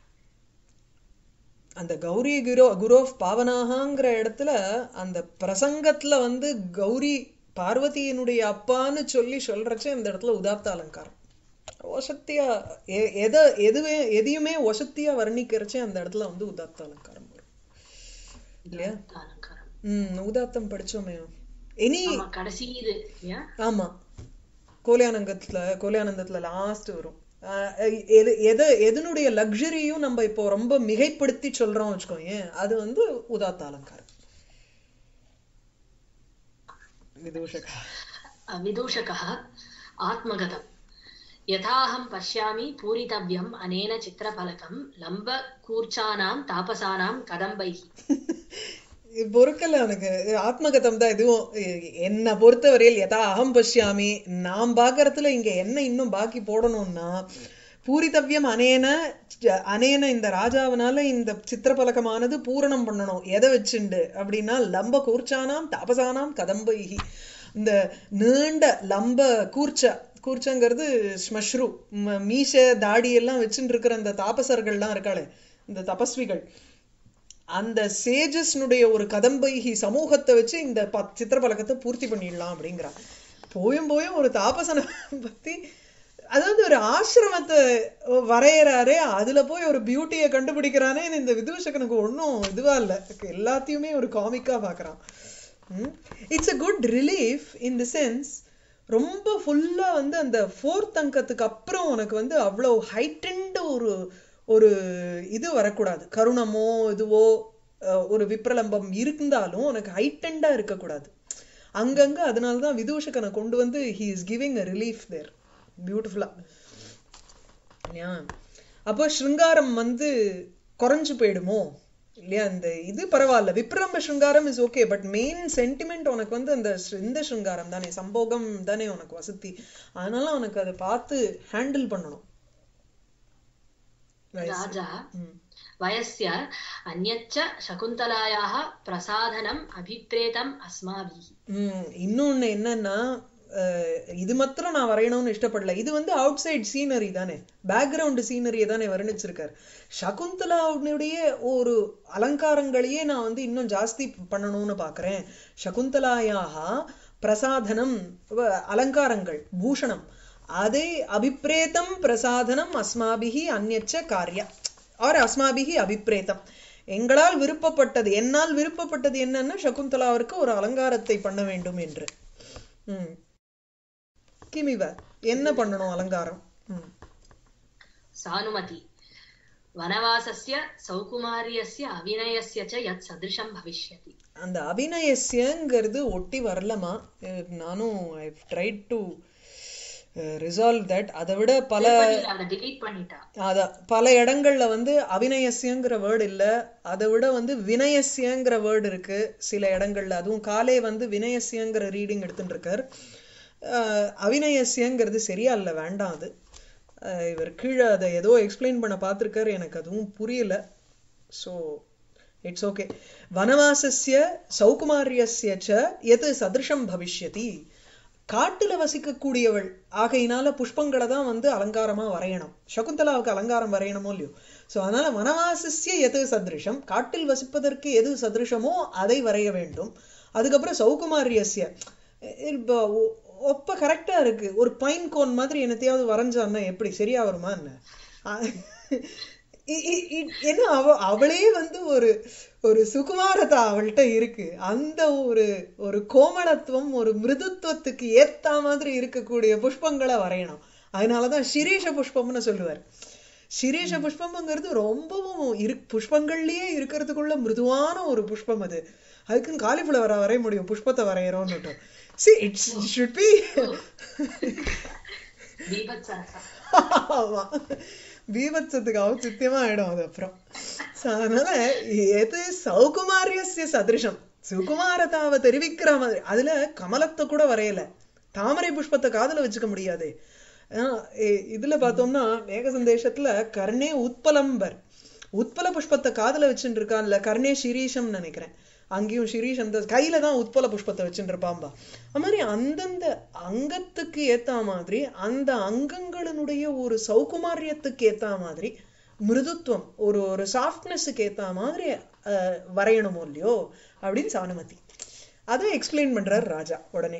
அந்த கௌரி குரோ குரோஃப் பாவனாகங்கிற இடத்துல அந்த பிரசங்கத்துல வந்து கௌரி பார்வதியினுடைய அப்பான்னு சொல்லி சொல்றச்சே இந்த இடத்துல உதாத்த அலங்காரம் ஒசத்தியா எ- எதை எதுவே எதையுமே ஒசத்தியா வர்ணிக்கிறச்சே அந்த இடத்துல வந்து உதாத்த அலங்காரம் வரும் இல்லையா அலங்காரம் ம் உதாத்தம் படிச்சோமே எனி ஆமா கடைசி இது இல்லையா ஆமா கோலியானந்தத்துல கோலியானந்தத்துல லாஸ்ட் வரும் ஆஹ் எது எது எதனுடைய லக்ஸரியும் நம்ம இப்போ ரொம்ப மிகைப்படுத்தி சொல்றோம் வச்சுக்கோங்க அது வந்து உதாத்த அலங்காரம் விதூஷகா विदूषकः आत्मगतम् यथाहं पश्यामि पूरितव्यम् अनेन चित्रफलकं लम्बकूर्चानां तापसानां कदम्बैः பொருட்கள் எனக்கு ஆத்மகதம் தான் இதுவும் எ- என்னை பொறுத்தவரையில் யதா அகம் பஷ்யாமி நாம் பார்க்கறதுல இங்க என்ன இன்னும் பாக்கி போடணும்னா பூரிதவ்யம் அனேன ஜ- அனேன இந்த ராஜாவினால இந்த சித்திரபலகமானது பூரணம் பண்ணணும் எதை வச்சுண்டு அப்படின்னா லம்ப கூர்ச்சானாம் தாபசானாம் கதம்பைகி இந்த நீண்ட லம்ப கூர்ச்சா கூர்ச்சங்கிறது ஸ்மஷ்ரு ம- மீசை தாடி எல்லாம் வச்சுட்டு இருக்கிற அந்த தாபசர்கள்லாம் இருக்காளே இந்த தபஸ்விகள் அந்த சேஜஸ்னுடைய ஒரு கதம்பைகி சமூகத்தை வச்சு இந்த ப- சித்திரபலகத்தை பூர்த்தி பண்ணிடலாம் அப்படிங்கிறான் போயும் போயும் ஒரு தாபசனை பத்தி அதாவது ஒரு ஆசிரமத்தை வரையறாரே அதுல போய் ஒரு பியூட்டியை கண்டுபிடிக்கிறானே இந்த விதூஷகனுக்கு ஒண்ணும் இதுவா இல்ல எல்லாத்தையுமே ஒரு காமிக்கா பாக்குறான் it's a good relief in the sense ரொம்ப ஃபுல்லா வந்து அந்த ஃபோர்த் அங்கத்துக்கு அப்புறம் உனக்கு வந்து அவ்வளவு ஹைட்டன்டு ஒரு ஒரு இது வரக்கூடாது கருணமோ இதுவோ அஹ், ஒரு விப்ரலம்பம் இருந்தாலும் உனக்கு ஹைட்டண்டா இருக்கக்கூடாது அங்கங்க அதனால தான் விதூஷகனை கொண்டு வந்து he is giving a relief there பியூட்டிஃபுல்லா இல்லையா அப்போ ஸ்ருங்காரம் வந்து குறைஞ்சு போயிடுமோ இல்லையா இந்த இது பரவாயில்ல விப்ரம்ப ஸ்ருங்காரம் is okay but main sentiment உனக்கு வந்து அந்த ஸ்ரு- இந்த ஸ்ருங்காரம் தானே சம்போகம் தானே உனக்கு வசதி அதனால உனக்கு அதை பார்த்து ஹேண்டில் பண்ணணும் राजा ம். वयस्य अन्यच्च शकुन्तलायाः प्रसाधनम् अभिप्रेतम् अस्माभिः ம், இன்னொன்னு என்னன்னா அஹ், இது மாத்திரம் நான் வரையணும்னு இஷ்டப்படல இது வந்து அவுட் சைட் சீனரி தானே பேக்ரவுண்ட் சீனரியை தானே வர்ணிச்சிருக்கார் சகுந்தலாவுடைய ஒரு அலங்காரங்களையே நான் வந்து இன்னும் ஜாஸ்தி பண்ணணும்னு பாக்குறேன் சகுந்தலாயாக பிரசாதனம் வ- அலங்காரங்கள் பூஷணம் அதை அபிப்ரேதம் பிரசாதனம் அஸ்மாபிகி அந்நச்ச காரிய ஆர் அஸ்மாபிகி அபிப்ரேதம் எங்களால் விருப்பப்பட்டது என்னால் விருப்பப்பட்டது என்னன்னா சகுந்தலாவிற்கு ஒரு அலங்காரத்தை பண்ண வேண்டும் என்று ம் கிமிவ என்ன பண்ணணும் அலங்காரம் ம் सानुमति वनवासस्य सौकुमार्यस्य अभिनयस्य च यत् सदृशं भविष्यति அந்த அபிநயஸ்யங்கிறது ஒட்டி வரலமா அஹ் நானும் I tried to resolve that அதை விட பல திருப்பதியில அதை delete பண்ணிட்டா அதான் பல இடங்கள்ல வந்து அவிநயசியங்கிற வேர்டு இல்ல அதை விட வந்து வினயசியங்கிற வேர்டு இருக்கு சில இடங்கள்ல அதுவும் காலே வந்து வினயசியங்கிற ரீடிங் எடுத்துட்டு இருக்கார் அஹ் அவிநயசியங்கிறது சரியா இல்ல வேண்டாம் அது அஹ் இவர் கீழே அதை ஏதோ எக்ஸ்பிளைன் பண்ண பார்த்திருக்காரு எனக்கு அதுவும் புரியல ஸோ இட்ஸ் ஓகே வனவாசஸ்ய சௌகுமாரியஸ்ய ச எது சதிருஷம் பவிஷ்யதி காட்டுல வசிக்கக்கூடியவள் ஆகையினால புஷ்பங்களை தான் வந்து அலங்காரமா வரையணும் சகுந்தலாவுக்கு அலங்காரம் வரையணுமோ இல்லையோ சோ அதனால வனவாசஸ்ய எது சதிருஷம் காட்டில் வசிப்பதற்கு எது சதிருஷமோ அதை வரைய வேண்டும் அதுக்கப்புறம் சௌகுமாரியஸ்ய இப்போ ஒ- ஒப்ப கரெக்டா இருக்கு ஒரு பைன் கோன் மாதிரி என்னத்தையாவது வரைஞ்சான்னா எப்படி சரியா வருமா என்ன அ- இ- இ- இ- என்ன அவ அவளே வந்து ஒரு ஒரு சுகுமாரதா அவள்கிட்ட இருக்கு அந்த ஒரு ஒரு கோமளத்துவம் ஒரு மிருதுத்துவத்துக்கு ஏத்த மாதிரி இருக்கக்கூடிய புஷ்பங்களை வரையணும் அதனாலதான் சிரீஷ புஷ்பம்னு சொல்லுவார் சிரீஷ புஷ்பம்ங்கிறது ரொம்பவும் இரு புஷ்பங்கள்லயே இருக்கிறதுக்குள்ள மிருதுவான ஒரு புஷ்பம் அது அதுக்குன்னு காலிஃபிளவரா வரைய முடியும் புஷ்பத்தை வரையறோம்னுட்டு சி இட்ஸ் ஷுட் பி பீபத்சரசா ஆமா பீபத்சத்துக்கு ஔச்சித்தியமா ஆயிடும் அது அப்புறம் So, அதனால எது சௌகுமாரியஸ்ய சதிருஷம் சுகுமாரதாவை தெரிவிக்கிற மாதிரி அதுல கமலத்தை கூட வரையல தாமரை புஷ்பத்தை காதுல வச்சுக்க முடியாது இதுல பார்த்தோம்னா மேக சந்தேஷத்துல கர்ணே உத்பலம்பர் உத்பல புஷ்பத்தை காதுல வச்சுட்டு இருக்கான்ல கர்ணே சிரீஷம் நினைக்கிறேன் அங்கேயும் சிரீஷ் அந்த கையில தான் உத்பல புஷ்பத்தை வச்சுட்டு இருப்பாம்பா அது மாதிரி அந்தந்த அங்கத்துக்கு ஏத்த மாதிரி அந்த அங்கங்களினுடைய ஒரு சௌகுமாரியத்துக்கு ஏத்த மாதிரி மிருதுத்துவம் ஒரு ஒரு சாஃப்ட்னஸுக்கு ஏத்த மாதிரி அஹ், வரையணுமோ இல்லையோ அப்படின்னு சானுமதி அதை எக்ஸ்பிளைன் பண்றார் ராஜா உடனே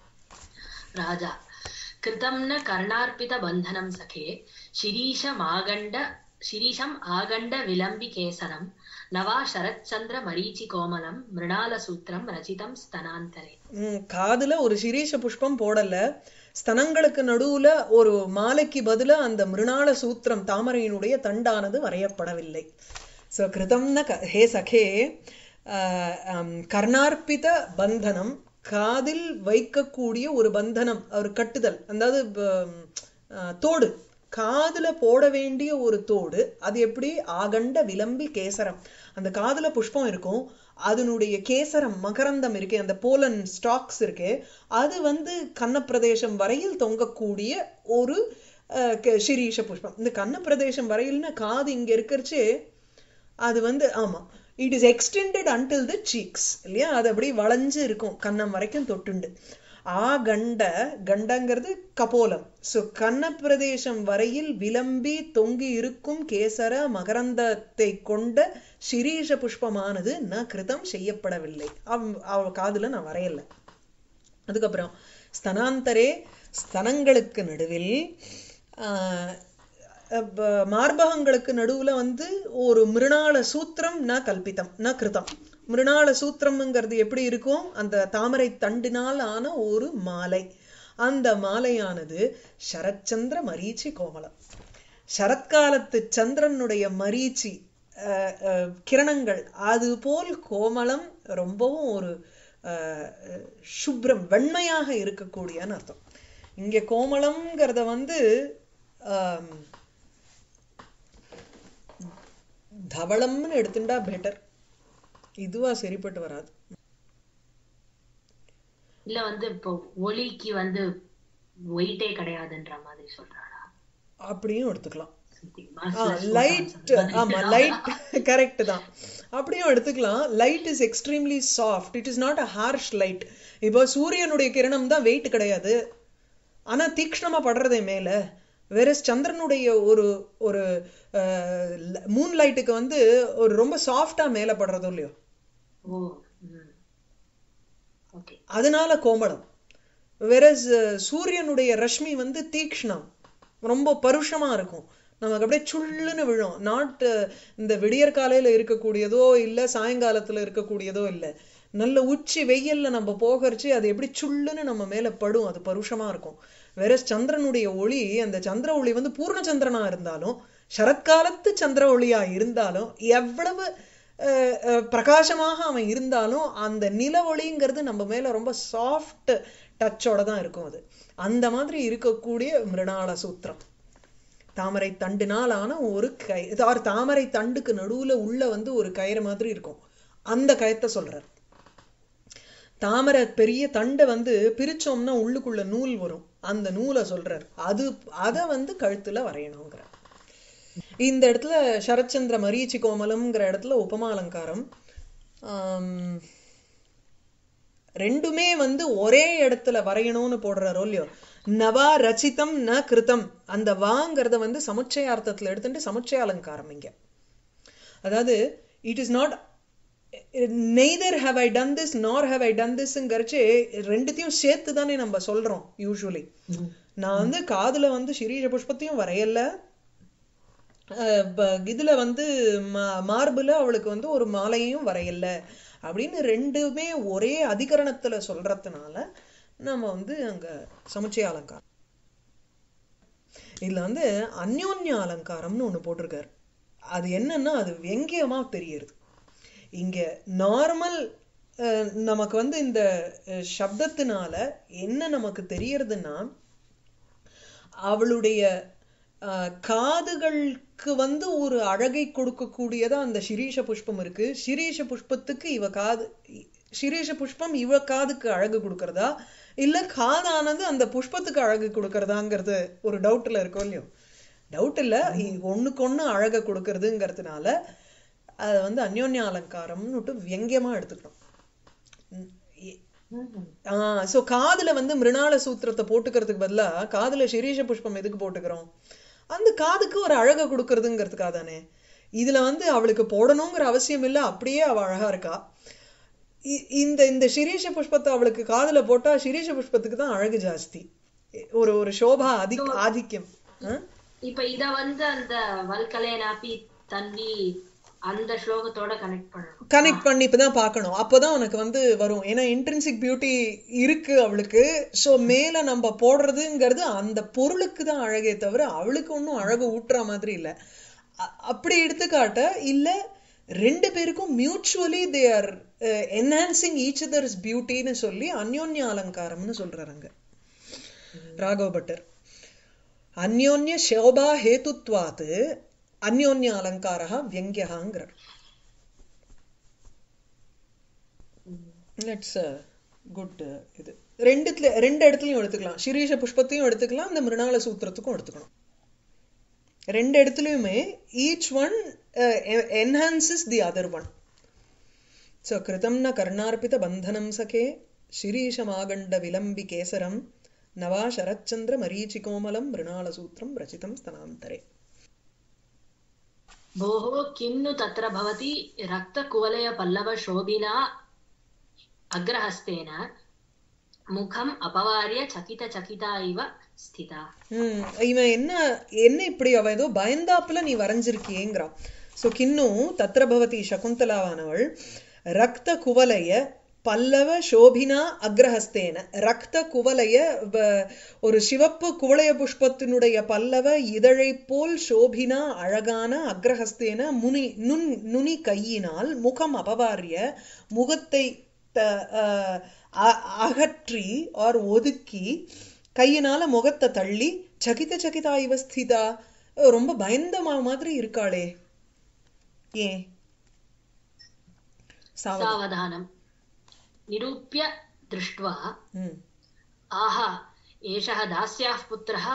ராஜா கிருதம் ந கர்ணார்ப்பித பந்தனம் சகே शिरीशमागण्ड शिरीशम् आगण्ड विलम्बि केसरम् नवा शरच्चन्द्र मरीचि कोमलम् मृणालसूत्रम् रचितम् स्तनान्तरे ம், காதுல ஒரு சிரீஷ புஷ்பம் போடல ஸ்தனங்களுக்கு நடுவுல ஒரு மாலைக்கு பதிலா அந்த மிருணாள சூத்திரம் தாமரையினுடைய தண்டானது வரையப்படவில்லை சோ கிருதம்ன க- ஹே சகே ஆஹ், ஆம், கர்ணார்ப்பித பந்தனம் காதில் வைக்கக்கூடிய ஒரு பந்தனம் ஒரு கட்டுதல் அதாவது ப- ஆஹ், தோடு காதுல போட வேண்டிய ஒரு தோடு அது எப்படி ஆகண்ட விளம்பி கேசரம் அந்த காதுல புஷ்பம் இருக்கும் அதனுடைய கேசரம் மகரந்தம் இருக்கே அந்த போலன் ஸ்டாக்ஸ் இருக்கே அது வந்து கன்னப்பிரதேசம் வரையில் தொங்கக்கூடிய ஒரு அஹ், க- சிரீஷ புஷ்பம் இந்த கன்னப்பிரதேசம் வரையில்னா காது இங்க இருக்கிறச்சே அது வந்து ஆமா it is extended until the cheeks இல்லையா அது அப்படி வளைஞ்சு இருக்கும் கன்னம் வரைக்கும் தொட்டுண்டு ஆ கண்ட கண்டங்கிறது கபோலம் சோ கன்னப்பிரதேசம் வரையில் விளம்பி தொங்கி இருக்கும் கேசர மகரந்தத்தை கொண்ட சிரீஷ புஷ்பமானது ந கிருதம் செய்யப்படவில்லை அவ் அவ காதுல நான் வரையல அதுக்கப்புறம் ஸ்தனாந்தரே ஸ்தனங்களுக்கு நடுவில் ஆஹ், அப்ப மார்பகங்களுக்கு நடுவுல வந்து ஒரு மிருணாள சூத்திரம் ந கல்பிதம் ந கிருதம் மிருணாள சூத்திரம்ங்கிறது எப்படி இருக்கும் அந்த தாமரை தண்டினால் ஆன ஒரு மாலை அந்த மாலையானது சரச்சந்திர மரீச்சி கோமலம் சரத்காலத்து சந்திரனுடைய மரீச்சி அஹ், அஹ், கிரணங்கள் அது போல் கோமலம் ரொம்பவும் ஒரு அஹ், அஹ், சுப்ரம் வெண்மையாக இருக்கக்கூடியன்னு அர்த்தம் இங்க கோமளம்ங்கிறத வந்து ஆம், தவளம்னு எடுத்துட்டா பெட்டர் இதுவா சரிப்பட்டு வராது இல்ல வந்து இப்போ ஒளிக்கு வந்து வெயிட்டே கிடையாதுன்ற மாதிரி சொல்றாளா அப்படியும் எடுத்துக்கலாம் Something. லைட் ஆமா லைட் கரெக்ட் தான் அப்படியும் எடுத்துக்கலாம் light is extremely soft it is not a harsh light இப்போ சூரியனுடைய கிரணம் தான் வெயிட் கிடையாது ஆனா தீக்ஷ்ணமா படுறதே மேல வேற சந்திரனுடைய ஒரு ஒரு மூன் லைட்டுக்கு வந்து ஒரு ரொம்ப சாஃப்டா மேல படுறதோ இல்லையோ ஓ ஓகே அதனால கோமளம் வெரஸ் சூரியனுடைய ரஷ்மி வந்து தீக்ஷ்ணம் ரொம்ப பருஷமா இருக்கும் நமக்கு அப்படியே சுள்ளுன்னு விழும் நாட் இந்த விடியற் காலையில இருக்கக்கூடியதோ இல்ல சாயங்காலத்துல இருக்கக்கூடியதோ இல்ல நல்ல உச்சி வெயில்ல நம்ம போகரிச்சு அது எப்படி சுள்ளுன்னு நம்ம மேல படும் அது பருஷமா இருக்கும் வேற சந்திரனுடைய ஒளி அந்த சந்திர ஒளி வந்து பூர்ண சந்திரனா இருந்தாலும் சரத்காலத்து சந்திர ஒளியா இருந்தாலும் எவ்வளவு அஹ், அஹ், பிரகாசமாக அவன் இருந்தாலும் அந்த நில ஒளிங்கிறது நம்ம மேல ரொம்ப சாஃப்ட் டச்சோட தான் இருக்கும் அது அந்த மாதிரி இருக்கக்கூடிய மிருணாள சூத்திரம் தாமரை தண்டுனால் ஆன ஒரு கை ஆர் தாமரை தண்டுக்கு நடுவுல உள்ள வந்து ஒரு கயிறு மாதிரி இருக்கும் அந்த கயத்தை சொல்றார் தாமரை பெரிய தண்டை வந்து பிரிச்சோம்னா உள்ளுக்குள்ள நூல் வரும் அந்த நூலை சொல்றார் அது அதை வந்து கழுத்துல வரையணுங்கிறார் இந்த இடத்துல சரச்சந்திர மரீச்சி கோமலம்ங்கிற இடத்துல உபமா அலங்காரம் ஆம், ரெண்டுமே வந்து ஒரே இடத்துல வரையணும்னு போடுறாரோ இல்லையோ நவா ரச்சிதம் ந கிருதம் அந்த வாங்கிறத வந்து சமுச்சயார்த்தத்துல எடுத்துட்டு சமுச்சய அலங்காரம் இங்க அதாவது it is not neither how I done this nor how I done திஸ்ங்கிறச்சு ரெண்டுத்தையும் சேர்த்து தானே நம்ம சொல்றோம் யூஸ்வலி நான் வந்து காதுல வந்து சிரீஷ புஷ்பத்தையும் வரையல அஹ் ப- இதுல வந்து மா- மார்புல அவளுக்கு வந்து ஒரு மாலையையும் வரையல அப்படின்னு ரெண்டுமே ஒரே அதிகரணத்துல சொல்றதுனால நம்ம வந்து அங்க சமுச்சய அலங்காரம் இதுல வந்து அந்யோன்ய அலங்காரம்னு ஒண்ணு போட்டிருக்காரு அது என்னன்னா அது வெங்கியமா தெரியுது இங்க நார்மல் நமக்கு வந்து இந்த அஹ், சப்தத்தினால என்ன நமக்கு தெரியறதுன்னா அவளுடைய அஹ், காதுகளுக்கு வந்து ஒரு அழகை கொடுக்கக்கூடியதா அந்த சிரீஷ புஷ்பம் இருக்கு சிரீஷ புஷ்பத்துக்கு இவ காது இ- சிரீஷ புஷ்பம் இவ காதுக்கு அழகு கொடுக்கறதா இல்ல காதானது அந்த புஷ்பத்துக்கு அழகு கொடுக்கறதாங்கிறது ஒரு டவுட்ல இருக்கோ இல்லையோ டவுட் இல்ல இ- ஒண்ணுக்கு ஒண்ணு அழகை கொடுக்கறதுங்கிறதுனால அதை வந்து அந்யோன்ய அலங்காரம்னு விட்டு வியங்கியமா எடுத்துக்கணும் ஆஹ் சோ காதுல வந்து மிருணாள சூத்திரத்தை போட்டுக்கிறதுக்கு பதிலா காதுல சிரீஷ புஷ்பம் எதுக்கு போட்டுக்கிறோம் அந்த காதுக்கு ஒரு அழகை கொடுக்கறதுங்கிறதுக்காக தானே இதுல வந்து அவளுக்கு போடணுங்கிற அவசியம் இல்ல அப்படியே அவ அழகா இருக்கா இ- இந்த இந்த சிரீஷ புஷ்பத்தை அவளுக்கு காதுல போட்டா சிரீஷ புஷ்பத்துக்கு தான் அழகு ஜாஸ்தி ஒரு ஒரு சோபா அதி ஆதிக்கம் ஆ? இப்ப இத வந்து அந்த வல்கலேனாப்பி தன்வி அந்த ஸ்லோகத்தோட கனெக்ட் பண்ணணும் கனெக்ட் பண்ணி இப்பதான் பார்க்கணும் அப்போதான் உனக்கு வந்து வரும் ஏன்னா இன்ட்ரின்சிக் பியூட்டி இருக்கு அவளுக்கு சோ மேல நம்ம போடுறதுங்கிறது அந்த பொருளுக்கு தான் அழகே தவிர அவளுக்கு ஒன்றும் அழகு ஊட்டுற மாதிரி இல்ல அ- அப்படி எடுத்துக்காட்ட இல்ல ரெண்டு பேருக்கும் mutually they are enhancing each others பியூட்டின்னு சொல்லி அந்யோன்ய அலங்காரம்னு சொல்றாங்க ராகவ பட்டர் அந்யோன்ய சோபா ஹேதுத்வாத் அந்யோன்ய அலங்காரா வியங்கியகாங்கிறார் இட்ஸ் குட் இது ரெண்டுத்துல ரெண்டு இடத்துலயும் எடுத்துக்கலாம் சிரீஷ புஷ்பத்தையும் எடுத்துக்கலாம் இந்த மிருணால சூத்திரத்துக்கும் எடுத்துக்கணும் ரெண்டு இடத்துலயுமே each one enhances the other one so கிருதம் ந கர்ணார்ப்பித பந்தனம் சகே சிரீஷமாகண்ட விலம்பி கேசரம் நவா சரச்சந்திர மரீச்சிகோமலம் மிருணாலசூத்திரம் ரச்சிதம் ஸ்தனாந்தரே भोः किं नु तत्र भवति रक्तकुवलयपल्लवशोभिना अग्रहस्तेन मुखम् अपवार्य चकितचकिता इव स्थिता ம் இவன் என்ன என்ன இப்படி அவ ஏதோ பயந்தாப்புல நீ வரைஞ்சிருக்கியேங்கிறான் சோ கின்னும் தத்ர பவதி சகுந்தலாவானவள் ரக்த குவலய பல்லவ சோபினா அக்ரஹஸ்தேன ரக்த குவலய வ- ஒரு சிவப்பு குவலய புஷ்பத்தினுடைய பல்லவ இதழை போல் சோபினா அழகான அக்ரஹஸ்தேன முனி நுண் நுனி கையினால் முகம் அபவாரிய முகத்தை த- அஹ், அ- அகற்றி ஆர் ஒதுக்கி கையினால முகத்தை தள்ளி சகித சகிதா இவ ஸ்திதா ரொம்ப பயந்த மா மாதிரி இருக்காளே ஏன் சாவ- सावधानम् निरूप्य दृष्ट्वा ம் आहा एषः दास्याः पुत्रः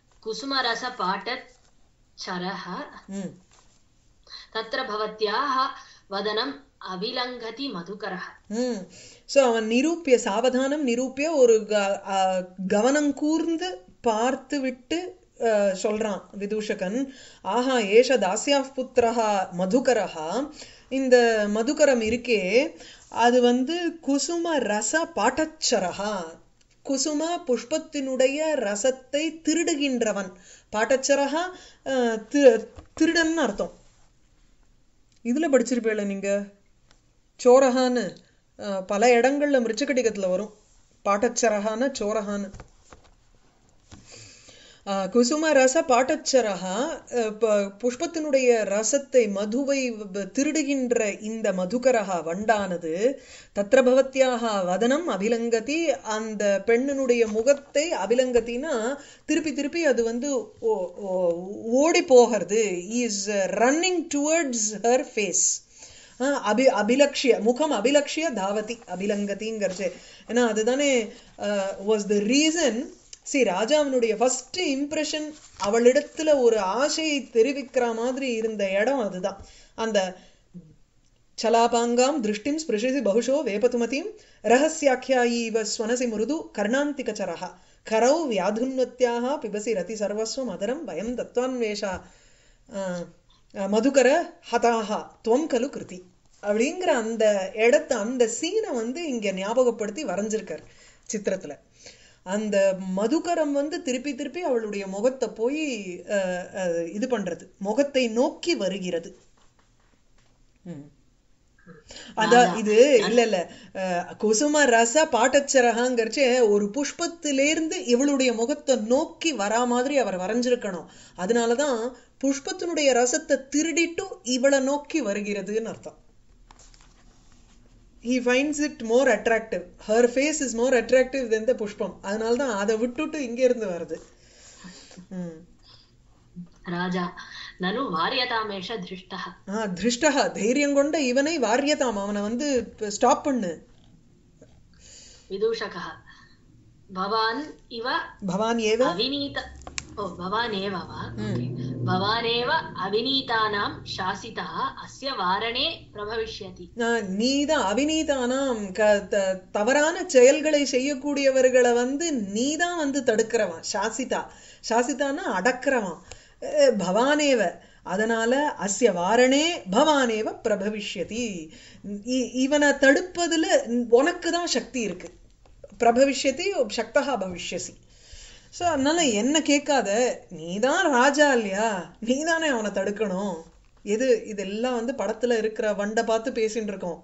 कुसुमरसपाटच्छरः ம் तत्र भवत्याः वदनम् अभिलङ्घति मधुकरः ம் ஸோ அவன் நிரூபிய சாவதானம் நிரூபிய ஒரு க- அ, கவனம் கூர்ந்து பார்த்து விட்டு அ, சொல்றான் விதூஷகன் ஆஹா ஏஷ தாஸ்யா புத்திரஹா மதுகரஹா இந்த மதுகரம் இருக்கே அது வந்து குசும ரச பாட்டச்சரஹா குசும புஷ்பத்தினுடைய ரசத்தை திருடுகின்றவன் பாட்டச்சரஹா அ, தி- திருடன்னு அர்த்தம் இதுல படிச்சிருப்பீங்களா நீங்க சோரஹான்னு அஹ், பல இடங்கள்ல மிருச்சகடிகத்துல வரும் பாட்டச்சரஹான சோரஹான்னு ஆஹ், குசும ரச பாட்டச்சரகா அஹ், ப- புஷ்பத்தினுடைய ரசத்தை மதுவை வ- திருடுகின்ற இந்த மதுகரகா வண்டானது தத்ர பவத்யாக வதனம் அபிலங்கதி அந்த பெண்ணினுடைய முகத்தை அபிலங்கத்தினா திருப்பி திருப்பி அது வந்து ஓ- ஓ- ஓடி போகிறது is running towards her face அபி அபிலக்ஷிய முகம் அபிலக்ஷிய தாவதி அபிலங்கதிங்கிறது ஏன்னா அதுதானே வாஸ் த ரீசன் சி ராஜாவினுடைய ஃபர்ஸ்ட் இம்ப்ரெஷன் அவளிடத்துல ஒரு ஆசையை தெரிவிக்கிற மாதிரி இருந்த இடம் அதுதான் அந்த చలాపాంగాం దృష్టిం స్పృశసి బహుశో వేపతుమతిం రహస్యాఖ్యాయీవ స్వనసి మృదు కర్ణాంతికచరః కరౌ వ్యాధున్వత్యాः పిబసి రతి సర్వస్వం అదరం వయం దత్వాన్వేష ஆ, ஆ, மதுகர ஹதாஹா துவம் கலு கிருதி அப்படிங்கிற அந்த இடத்த அந்த சீனை வந்து இங்க ஞாபகப்படுத்தி வரைஞ்சிருக்கார் சித்திரத்துல அந்த மதுகரம் வந்து திருப்பி திருப்பி அவளுடைய முகத்தை போய் அஹ், அஹ், இது பண்றது முகத்தை நோக்கி வருகிறது ம். அதான் இது இல்ல இல்ல அஹ், குசும ரச பாட்டச்சரகாங்கிறச்சே ஒரு புஷ்பத்திலேருந்து இவளுடைய முகத்தை நோக்கி வரா மாதிரி அவர் வரைஞ்சிருக்கணும் அதனாலதான் புஷ்பத்தினுடைய ரசத்தை திருடிட்டு இவளை நோக்கி வருகிறதுன்னு அர்த்தம் he finds it more attractive her face is more attractive than the புஷ்பம் அதனால தான் அதை விட்டுட்டு இங்க இருந்து வருது ம். ராஜா நனு வாரியதாமேஷ திருஷ்டः ஆ திருஷ்டா தைரியம் கொண்ட இவனை வாரியதாம் அவனை வந்து ஸ்டாப் பண்ணு विदूषकः भवान् इव பவான் ஏவ अविनीत ओ भवानेव वा भवानेव अविनीतानां शासितः अस्य वारणे प्रभविष्यति ஆ, நீதான் அவிநீதானாம் க த- தவறான செயல்களை செய்யக்கூடியவர்களை வந்து நீதான் வந்து தடுக்கிறவன் சாசிதா சாசிதான்னா அடக்கிறவன் அஹ், பவானேவ அதனால அஸ்ய வாரணே பவானேவ பிரபவிஷ்யதி இ- இவனை தடுப்பதுல உனக்கு தான் சக்தி இருக்கு பிரபவிஷ்யதி சக்தகா பவிஷ்யசி ஸோ அதனால என்ன கேட்காத நீதான் ராஜா இல்லையா நீதானே அவனை தடுக்கணும் எது இதெல்லாம் வந்து படத்துல இருக்கிற வண்டை பார்த்து பேசிட்டு இருக்கோம்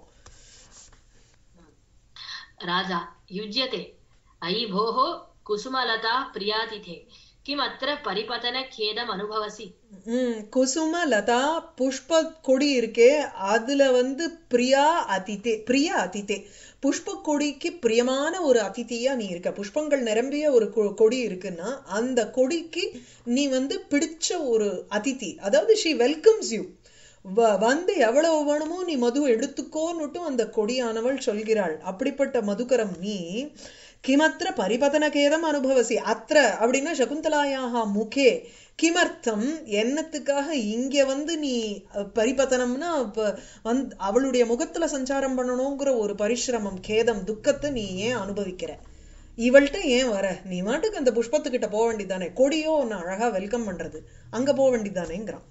राजा युज्यते अयि भोः कुसुमलता प्रियातिथे किमत्र परिपतनखेदम् अनुभवसि ம் குசும லதா புஷ்ப கொடி இருக்கே அதுல வந்து பிரியா அதிதே பிரியா அதிதே புஷ்ப கொடிக்கு பிரியமான ஒரு அதிதியா நீ இருக்க புஷ்பங்கள் நிரம்பிய ஒரு கொ- கொடி இருக்குன்னா அந்த கொடிக்கு நீ வந்து பிடிச்ச ஒரு அதிதி அதாவது ஷி வெல்கம்ஸ் யூ வந்து எவ்வளவு வேணுமோ நீ மது எடுத்துக்கோன்னுட்டும் அந்த கொடியானவள் சொல்கிறாள் அப்படிப்பட்ட மதுகரம் நீ கிமத்திர பரிபதனகேதம் அனுபவசி அத்திர அப்படின்னா சகுந்தலாயாக முகே கிமர்த்தம் என்னத்துக்காக இங்க வந்து நீ அஹ், பரிபதனம்னா இப்ப வந்து அவளுடைய முகத்துல சஞ்சாரம் பண்ணணுங்கிற ஒரு பரிசிரமம் கேதம் துக்கத்தை நீ ஏன் அனுபவிக்கிற இவள்கிட்ட ஏன் வர நீ மாட்டுக்கு அந்த புஷ்பத்துக்கிட்ட போக வேண்டியதானே கொடியோ உன்னை அழகா வெல்கம் பண்றது அங்க போக வேண்டியதானேங்கிறான்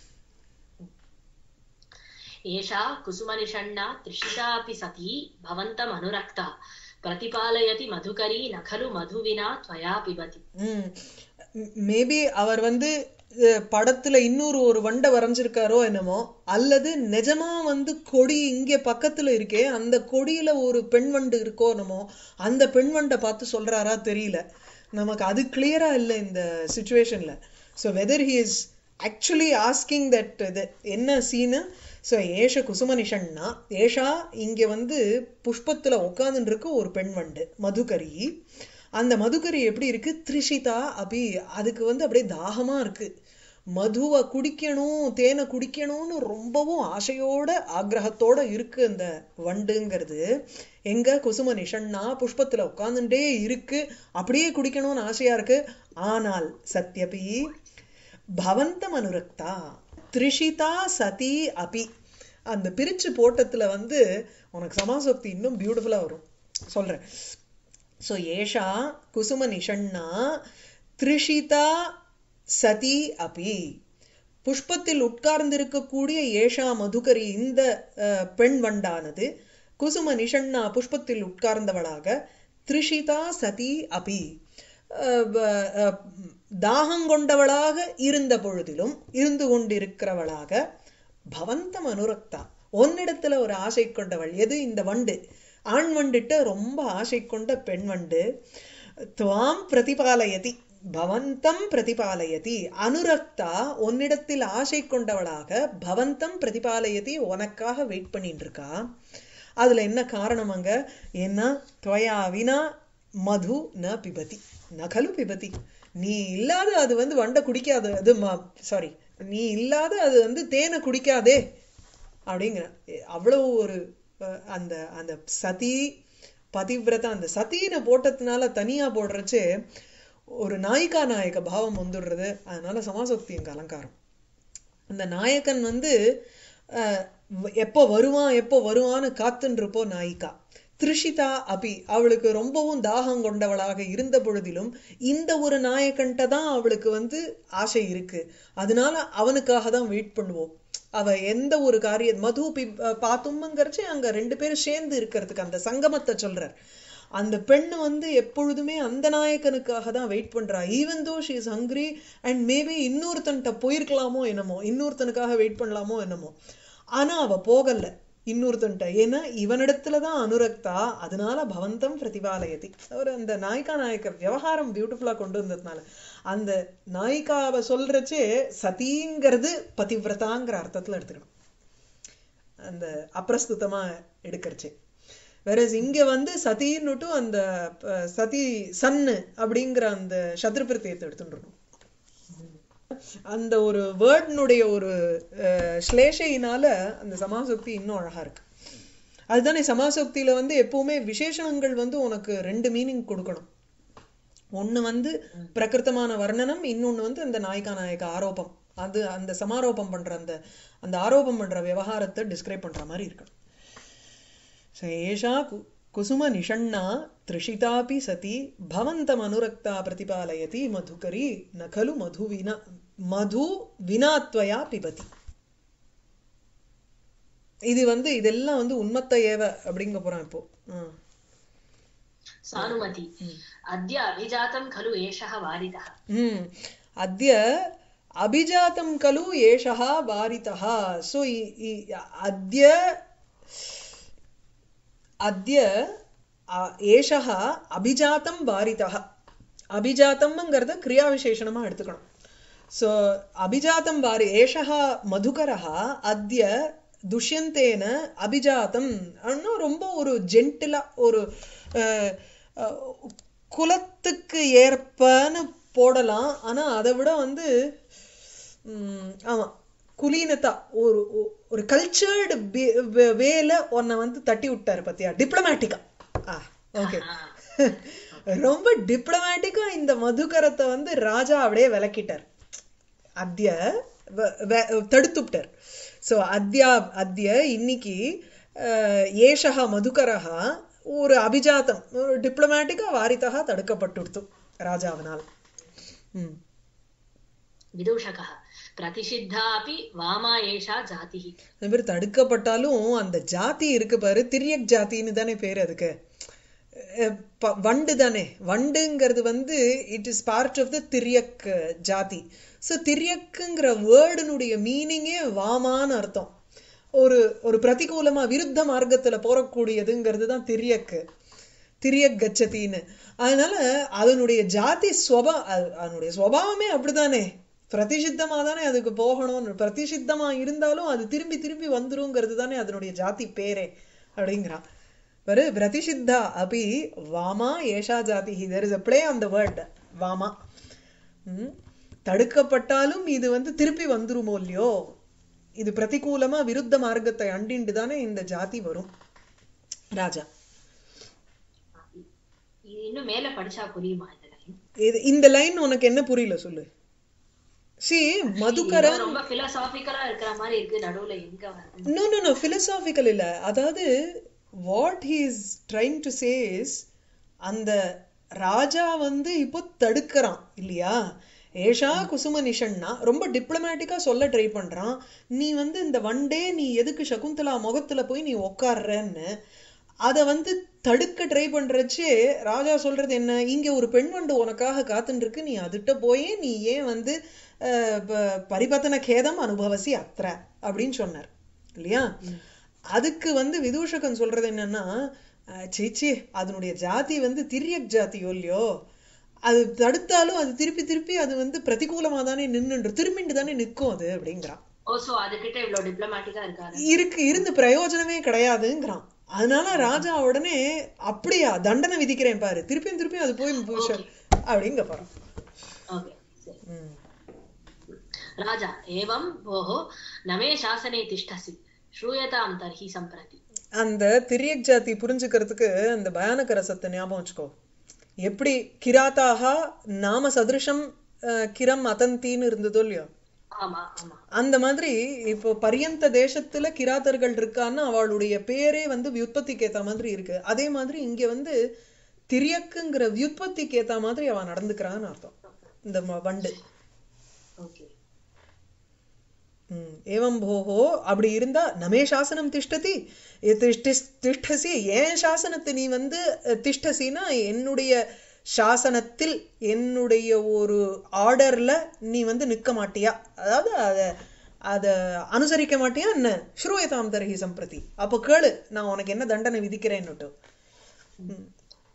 एषा कुसुमनिषण्णा त्रिषितापि सती भवन्तम् अनुरक्ता प्रतिपालयति मधुकरी न खलु मधु विना त्वया पिबति ம் மேபி அவர் வந்து அஹ், படத்துல இன்னொரு ஒரு வண்டை வரைஞ்சிருக்காரோ என்னமோ அல்லது நிஜமா வந்து கொடி இங்க பக்கத்துல இருக்கே அந்த கொடியில ஒரு பெண் வண்டு இருக்கோ என்னமோ அந்த பெண் வண்டை பார்த்து சொல்றாரா தெரியல நமக்கு அது கிளியரா இல்லை இந்த சுச்சுவேஷன்ல so whether he is actually asking that இது என்ன சீனு ஸோ ஏஷ குசுமனிஷன்னா ஏஷா இங்க வந்து புஷ்பத்துல உட்காந்துட்டு இருக்கு ஒரு பெண் வண்டு மதுகரி அந்த மதுக்கரி எப்படி இருக்கு த்ரிஷிதா அபி அதுக்கு வந்து அப்படியே தாகமா இருக்கு மதுவை குடிக்கணும் தேனை குடிக்கணும்னு ரொம்பவும் ஆசையோட ஆக்ரகத்தோட இருக்கு அந்த வண்டுங்கிறது எங்க குசும நிஷண்ணா புஷ்பத்துல உட்காந்துட்டே இருக்கு அப்படியே குடிக்கணும்னு ஆசையா இருக்கு ஆனால் சத்யபி பவந்தம் அனுரக்தா த்ரிஷிதா சதி அபி அந்த பிரிச்சு போட்டத்துல வந்து உனக்கு சமாசக்தி இன்னும் பியூட்டிஃபுல்லா வரும் சொல்றேன் ஸோ ஏஷா குசும நிஷண்ணா த்ரிஷிதா சதி அபி புஷ்பத்தில் உட்கார்ந்திருக்கக்கூடிய ஏஷா மதுகரி இந்த அஹ், பெண் வண்டானது குசும நிஷண்ணா புஷ்பத்தில் உட்கார்ந்தவளாக த்ரிஷிதா சதி அபி அஹ், வ- அஹ், தாகம் கொண்டவளாக இருந்த பொழுதிலும் இருந்து கொண்டிருக்கிறவளாக பவந்தம் அனுரக்தா உன்னிடத்துல ஒரு ஆசை கொண்டவள் எது இந்த வண்டு ஆண் வண்டுட்ட ரொம்ப ஆசை கொண்ட பெண் வண்டு துவாம் பிரதிபாலயதி பவந்தம் பிரதிபாலயதி அனுரக்தா உன்னிடத்தில் ஆசை கொண்டவளாக பவந்தம் பிரதிபாலயதி உனக்காக வெயிட் பண்ணிட்டு இருக்கா அதுல என்ன காரணம் அங்க ஏன்னா துவயா வினா மது ந பிபதி நகலு பிபதி நீ இல்லாத அது வந்து வண்டை குடிக்காது அது சாரி நீ இல்லாத அது வந்து தேனை குடிக்காதே அப்படிங்கிற அவ்வளவு ஒரு அஹ், அந்த அந்த சதி பதிவிரதா அந்த சதின்னு போட்டதுனால தனியா போடுறச்சு ஒரு நாயிகா நாயக பாவம் வந்துடுறது அதனால சமாசக்தி எங்க அலங்காரம் அந்த நாயகன் வந்து அஹ், வ- எப்போ வருவான் எப்போ வருவான்னு காத்துன்னு இருப்போ நாயிகா திருஷிதா அபி அவளுக்கு ரொம்பவும் தாகம் கொண்டவளாக இருந்த பொழுதிலும் இந்த ஒரு நாயகன்ட்ட தான் அவளுக்கு வந்து ஆசை இருக்கு அதனால அவனுக்காக தான் வெயிட் பண்ணுவோம் அவ எந்த ஒரு காரிய மது பி பாத்தும்ங்கிறச்சு அங்க ரெண்டு பேரும் சேர்ந்து இருக்கிறதுக்கு அந்த சங்கமத்தை சொல்றார் அந்த பெண் வந்து எப்பொழுதுமே அந்த நாயகனுக்காக தான் வெயிட் பண்றா even though she is hungry and maybe இன்னொருத்தன்ட்ட போயிருக்கலாமோ என்னமோ இன்னொருத்தனுக்காக வெயிட் பண்ணலாமோ என்னமோ ஆனா அவ போகல இன்னொருத்தன்ட்ட ஏன்னா இவனிடத்துல தான் அனுரக்தா அதனால பவந்தம் பிரதிபாலயதி அவர் அந்த நாயிகா நாயக்க விவகாரம் பியூட்டிஃபுல்லா கொண்டு வந்ததுனால அந்த நாயிகாவை சொல்றச்சே சதிங்கிறது பதிவிரதாங்கிற அர்த்தத்துல எடுத்துக்கணும் அந்த அப்பிரஸ்துதமா எடுக்கிறச்சே வேற இங்க வந்து சதின்னுட்டு அந்த அஹ், சதி சன்னு அப்படிங்கிற அந்த சத்ருபிரத்தியத்தை எடுத்துட்டு அந்த ஒரு வேர்ட்னுடைய ஒரு அஹ், ஸ்லேஷையினால அந்த சமாசக்தி இன்னும் அழகா இருக்கு அதுதானே சமாசக்தியில வந்து எப்பவுமே விசேஷணங்கள் வந்து உனக்கு ரெண்டு மீனிங் கொடுக்கணும் ஒண்ணு வந்து பிரகிருத்தமான வர்ணனம் இன்னொன்னு வந்து அந்த நாயிகா நாயக ஆரோபம் அது அந்த சமாரோபம் பண்ற அந்த அந்த ஆரோபம் பண்ற விவகாரத்தை டிஸ்கிரைப் பண்ற மாதிரி இருக்கணும் स एषा कु कुसुमनिषण्णा त्रिषितापि सती भवन्तमनुरक्ता प्रतिपालयति मधुकरी न खलु मधुविना மது வினா त्वया பிபதி இது வந்து இதெல்லாம் வந்து உண்மத்த ஏவ அப்படிங்க போறோம் இப்போ ம். सानुमति अद्य अभिजातं खलु एषः वारितः ம் அத்ய அபிஜாத்தம் கலு ஏஷः வாரிதः ஸோ அத்ய அத்ய அ- ஏஷः அபிஜாத்தம் வாரிதः அபிஜாத்தம்ங்கிறத கிரியா விசேஷணமா எடுத்துக்கணும் ஸோ அபிஜாத்தம் வாரி ஏஷः மதுகரः அத்ய துஷ்யந்தேன அபிஜாத்தம் அண்ணா ரொம்ப ஒரு ஜென்டிலா ஒரு அஹ், அஹ், குலத்துக்கு ஏற்பன்னு போடலாம் ஆனா அதை விட வந்து ம், ஆமா குலீனத்தா ஒரு ஒ- ஒரு கல்ச்சர்டு வேல உன்னை வந்து தட்டி விட்டாரு பத்தியா டிப்ளமேட்டிக்கா ஆ ஓகே ரொம்ப டிப்ளமேட்டிக்கா இந்த மதுகரத்தை வந்து ராஜா அப்படியே விளக்கிட்டார் அத்ய வ- வ- தடுத்துப்டார் ஸோ அத்யா அத்ய இன்னைக்கு அஹ், ஏஷः மதுகரः ஒரு அபிஜாத்தம் டிப்ளமேட்டிக்கா வாரிதா தடுக்கப்பட்டுடுத்து ராஜாவினால் ம் विदूषकः प्रतिषिद्धा अपि वामा एषा जातिः அந்த பேர் தடுக்கப்பட்டாலும் அந்த ஜாதி இருக்கு பாரு திரியக் ஜாதின்னு தானே பேர் அதுக்கு அஹ் ப- வண்டு தானே வண்டுங்கிறது வந்து it is part of the திரியக் ஜாதி ஸோ திரியக்குங்கிற வேர்டுனுடைய மீனிங்கே வாமான்னு அர்த்தம் ஒரு ஒரு பிரதிகூலமா விருத்த மார்க்கத்துல போறக்கூடியதுங்கிறது தான் திரியக்கு திரியக் கச்சத்தின்னு அதனால அதனுடைய ஜாதி ஸ்வபா அது- அதனுடைய சுவாவமே அப்படிதானே பிரதிஷித்தமா தானே அதுக்கு போகணும் பிரதிஷித்தமா இருந்தாலும் அது திரும்பி திரும்பி வந்துருங்கிறது தானே அதனுடைய ஜாதி பேரே அப்படிங்கிறான் பாரு பிரதிஷித்தா அபி வாமா ஏஷா ஜாதி there is a play on the word வாமா ம். தடுக்கப்பட்டாலும் இது வந்து திருப்பி வந்துருமோ இல்லையோ இது பிரதிகூலமா விருத்த மார்க்கத்தை அண்டிண்டு தானே இந்த ஜாதி வரும் ராஜா இது இன்னும் மேல படிச்சா புரியுமா இந்த லைன் இது இந்த லைன் உனக்கு என்ன புரியல சொல்லு சி மதுகரன் ரொம்ப பிலசாபிக்கலா இருக்கிற மாதிரி இருக்கு நடுவுல எங்க வருது நோ நோ நோ philosophical இல்ல அதாவது what he is trying to say is அந்த ராஜா வந்து இப்போ தடுக்கிறான் இல்லையா ஏஷா குசும நிஷன்னா ரொம்ப டிப்ளமேட்டிக்கா சொல்ல ட்ரை பண்றான் நீ வந்து இந்த ஒன் டே நீ எதுக்கு சகுந்தலா முகத்துல போய் நீ உக்காடுறன்னு அத வந்து தடுக்க ட்ரை பண்றச்சே ராஜா சொல்றது என்ன இங்க ஒரு பெண் வண்டு உனக்காக காத்துட்டு இருக்கு நீ அதுட்ட போய் நீ ஏன் வந்து அஹ், ப- பரிபத்தன கேதம் அனுபவசி அத்ர அப்படின்னு சொன்னார் இல்லையா அதுக்கு வந்து விதூஷகன் சொல்றது என்னன்னா அஹ், சீ சீ அதனுடைய ஜாதி வந்து திரியக் ஜாதியோ இல்லையோ அது தடுத்தாலும் அது திருப்பி திருப்பி அது வந்து பிரதிகூலமா தானே நின்னுன்று திரும்பிண்டு தானே நிற்கும் அது அப்படிங்கிறான் ஓ சோ அதுகிட்ட இவ்வளவு டிப்ளமேட்டிக்கா இருக்காரு இருக்கு இருந்து பிரயோஜனமே கிடையாதுங்கிறான் அதனால ராஜா உடனே அப்படியா தண்டனை விதிக்கிறேன் பாரு திருப்பியும் திருப்பியும் அது போய் புருஷன் அப்படிங்க போறான் ஓகே சரி ம். राजा एवं भोः न मे शासने तिष्ठसि श्रूयतां तर्हि सम्प्रति அந்த திரியக் ஜாதி புரிஞ்சுக்கிறதுக்கு அந்த பயானக ரசத்தை ஞாபகம் வச்சுக்கோ எப்படி கிராத்தாக நாம சதிருஷம் அஹ், கிரம் அதந்தின்னு இருந்ததோ இல்லையோ ஆமா ஆமா அந்த மாதிரி இப்போ பரியந்த தேசத்துல கிராத்தர்கள் இருக்கான்னு அவளுடைய பேரே வந்து வியுற்பத்திக்கு ஏத்த மாதிரி இருக்கு அதே மாதிரி இங்க வந்து திரியக்குங்கிற வியுற்பத்திக்கு ஏத்த மாதிரி அவன் நடந்துக்கிறான்னு அர்த்தம் இந்த ம- வண்டு ஓகே ம், ஏவம் போஹோ அப்படி இருந்தா நமே சாசனம் திஷ்டதி எ திஷ்டிஸ்- திஷ்டசி ஏன் சாசனத்தை நீ வந்து அஹ், திஷ்டசினா என்னுடைய சாசனத்தில் என்னுடைய ஒரு ஆர்டர்ல நீ வந்து நிக்க மாட்டியா அதாவது அத அத அனுசரிக்க மாட்டியா என்ன ஸ்ரூயதாம் தரஹி சம்பிரதி அப்போ கேளு நான் உனக்கு என்ன தண்டனை விதிக்கிறேன்னுட்டு ம்.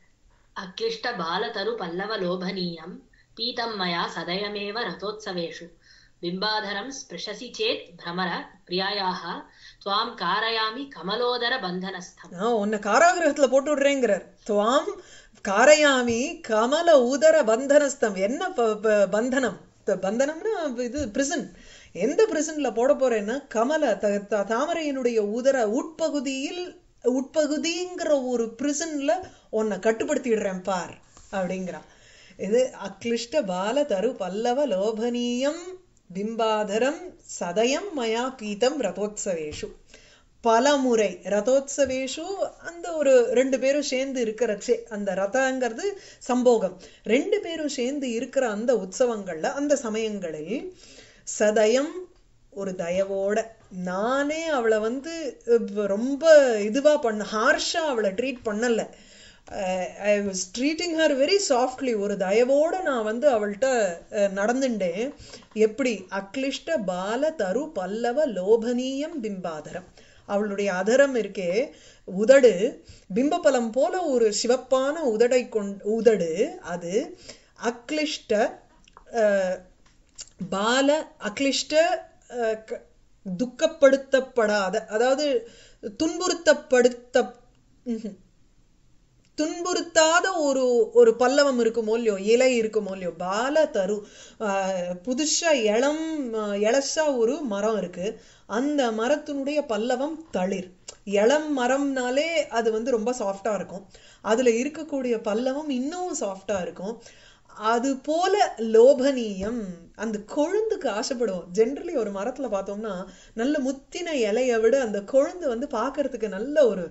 अक्लिष्टबालतरुपल्लवलोभनीयं पीतं मया सदयमेव रथोत्सवेषु बिम्बाधरं स्पृशसि चेत् भ्रमर प्रियायाः त्वां कारयामि कमलोदरबन्धनस्थम् நான் உன்னை காராகிரகத்துல போட்டு விடுறேங்கிறார் துவாம் காரையாமி கமல உதர பந்தனஸ்தம் என்ன ப- ப- பந்தனம் த- பந்தனம்னா இது பிரிசன் எந்த பிரிசன்ல போட போறேன்னா கமல த- த- தாமரையினுடைய உதர உட்பகுதியில் உட்பகுதிங்கிற ஒரு பிரிசன்ல உன்னை கட்டுப்படுத்திடுறேன் பார் அப்படிங்கிறான் இது அக்லிஷ்ட பால தரு பல்லவ லோபனீயம் பிம்பாதரம் சதயம் மயா கீதம் ரதோத்சவேஷு பலமுறை ரதோத்சவேஷு அந்த ஒரு ரெண்டு பேரும் சேர்ந்து இருக்கிற சே- அந்த ரதங்கிறது சம்போகம் ரெண்டு பேரும் சேர்ந்து இருக்கிற அந்த உற்சவங்கள்ல அந்த சமயங்களில் சதயம் ஒரு தயவோட நானே அவளை வந்து அஹ், ரொம்ப இதுவா பண்ண ஹார்ஷா அவளை ட்ரீட் பண்ணல I was treating her very softly ஒரு தயவோட நான் வந்து அவள்கிட்ட அஹ், நடந்துட்டேன் எப்படி அக்லிஷ்ட பால தரு பல்லவ லோபனீயம் பிம்பாதரம் அவளுடைய அதரம் இருக்கே உதடு பிம்பபலம் போல ஒரு சிவப்பான உதடை கொண் உதடு அது அக்லிஷ்ட அஹ், பால அக்லிஷ்ட அஹ், க- துக்கப்படுத்தப்படாத அதாவது துன்புறுத்தப்படுத்த ம்ஹும். துன்புறுத்தாத ஒரு ஒரு பல்லவம் இருக்குமோ இல்லையோ இலை இருக்குமோ இல்லையோ பால தரு ஆஹ், புதுசா இளம் ஆஹ், இளசா ஒரு மரம் இருக்கு அந்த மரத்தினுடைய பல்லவம் தளிர் இளம் மரம்னாலே அது வந்து ரொம்ப சாஃப்டா இருக்கும் அதுல இருக்கக்கூடிய பல்லவம் இன்னும் சாஃப்டா இருக்கும் அது போல லோபனீயம் அந்த கொழுந்துக்கு ஆசைப்படுவோம் ஜென்ரலி ஒரு மரத்துல பார்த்தோம்னா நல்ல முத்தின இலையை விட அந்த கொழுந்து வந்து பார்க்கிறதுக்கு நல்ல ஒரு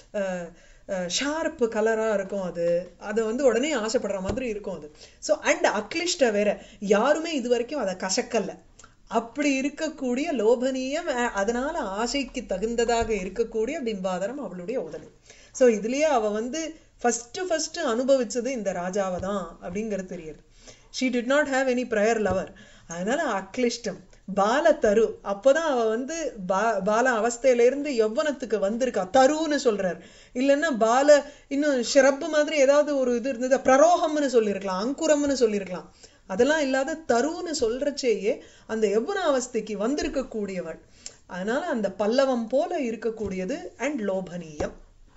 ஷார்ப் கலரா இருக்கும் அது அதை வந்து உடனே ஆசைப்படுற மாதிரி இருக்கும் அது ஸோ அண்ட் அக்லிஷ்ட வேற யாருமே இது வரைக்கும் அதை கசக்கல்ல அப்படி இருக்கக்கூடிய லோபனீயம் அ- அதனால ஆசைக்கு தகுந்ததாக இருக்கக்கூடிய பிம்பாதரம் அவளுடைய உதடு ஸோ இதுலயே அவ வந்து ஃபர்ஸ்ட் ஃபர்ஸ்ட் அனுபவிச்சது இந்த ராஜாவை தான் அப்படிங்கிறது தெரியுது she did not have any prior lover அதனால அக்லிஷ்டம் பால தரு அப்போதான் அவ வந்து பா பால அவஸ்தையில இருந்து யௌவனத்துக்கு வந்திருக்கா தருன்னு சொல்றார் இல்லைன்னா பால இன்னும் ஷிரப்பு மாதிரி ஏதாவது ஒரு இது இருந்தது பிரரோகம்னு சொல்லியிருக்கலாம் அங்குரம்னு சொல்லியிருக்கலாம் அதெல்லாம் இல்லாத தருன்னு சொல்றச்சேயே அந்த யௌவன அவஸ்தைக்கு வந்திருக்க கூடியவள் அதனால அந்த பல்லவம் போல இருக்கக்கூடியது அண்ட் லோபனீயம்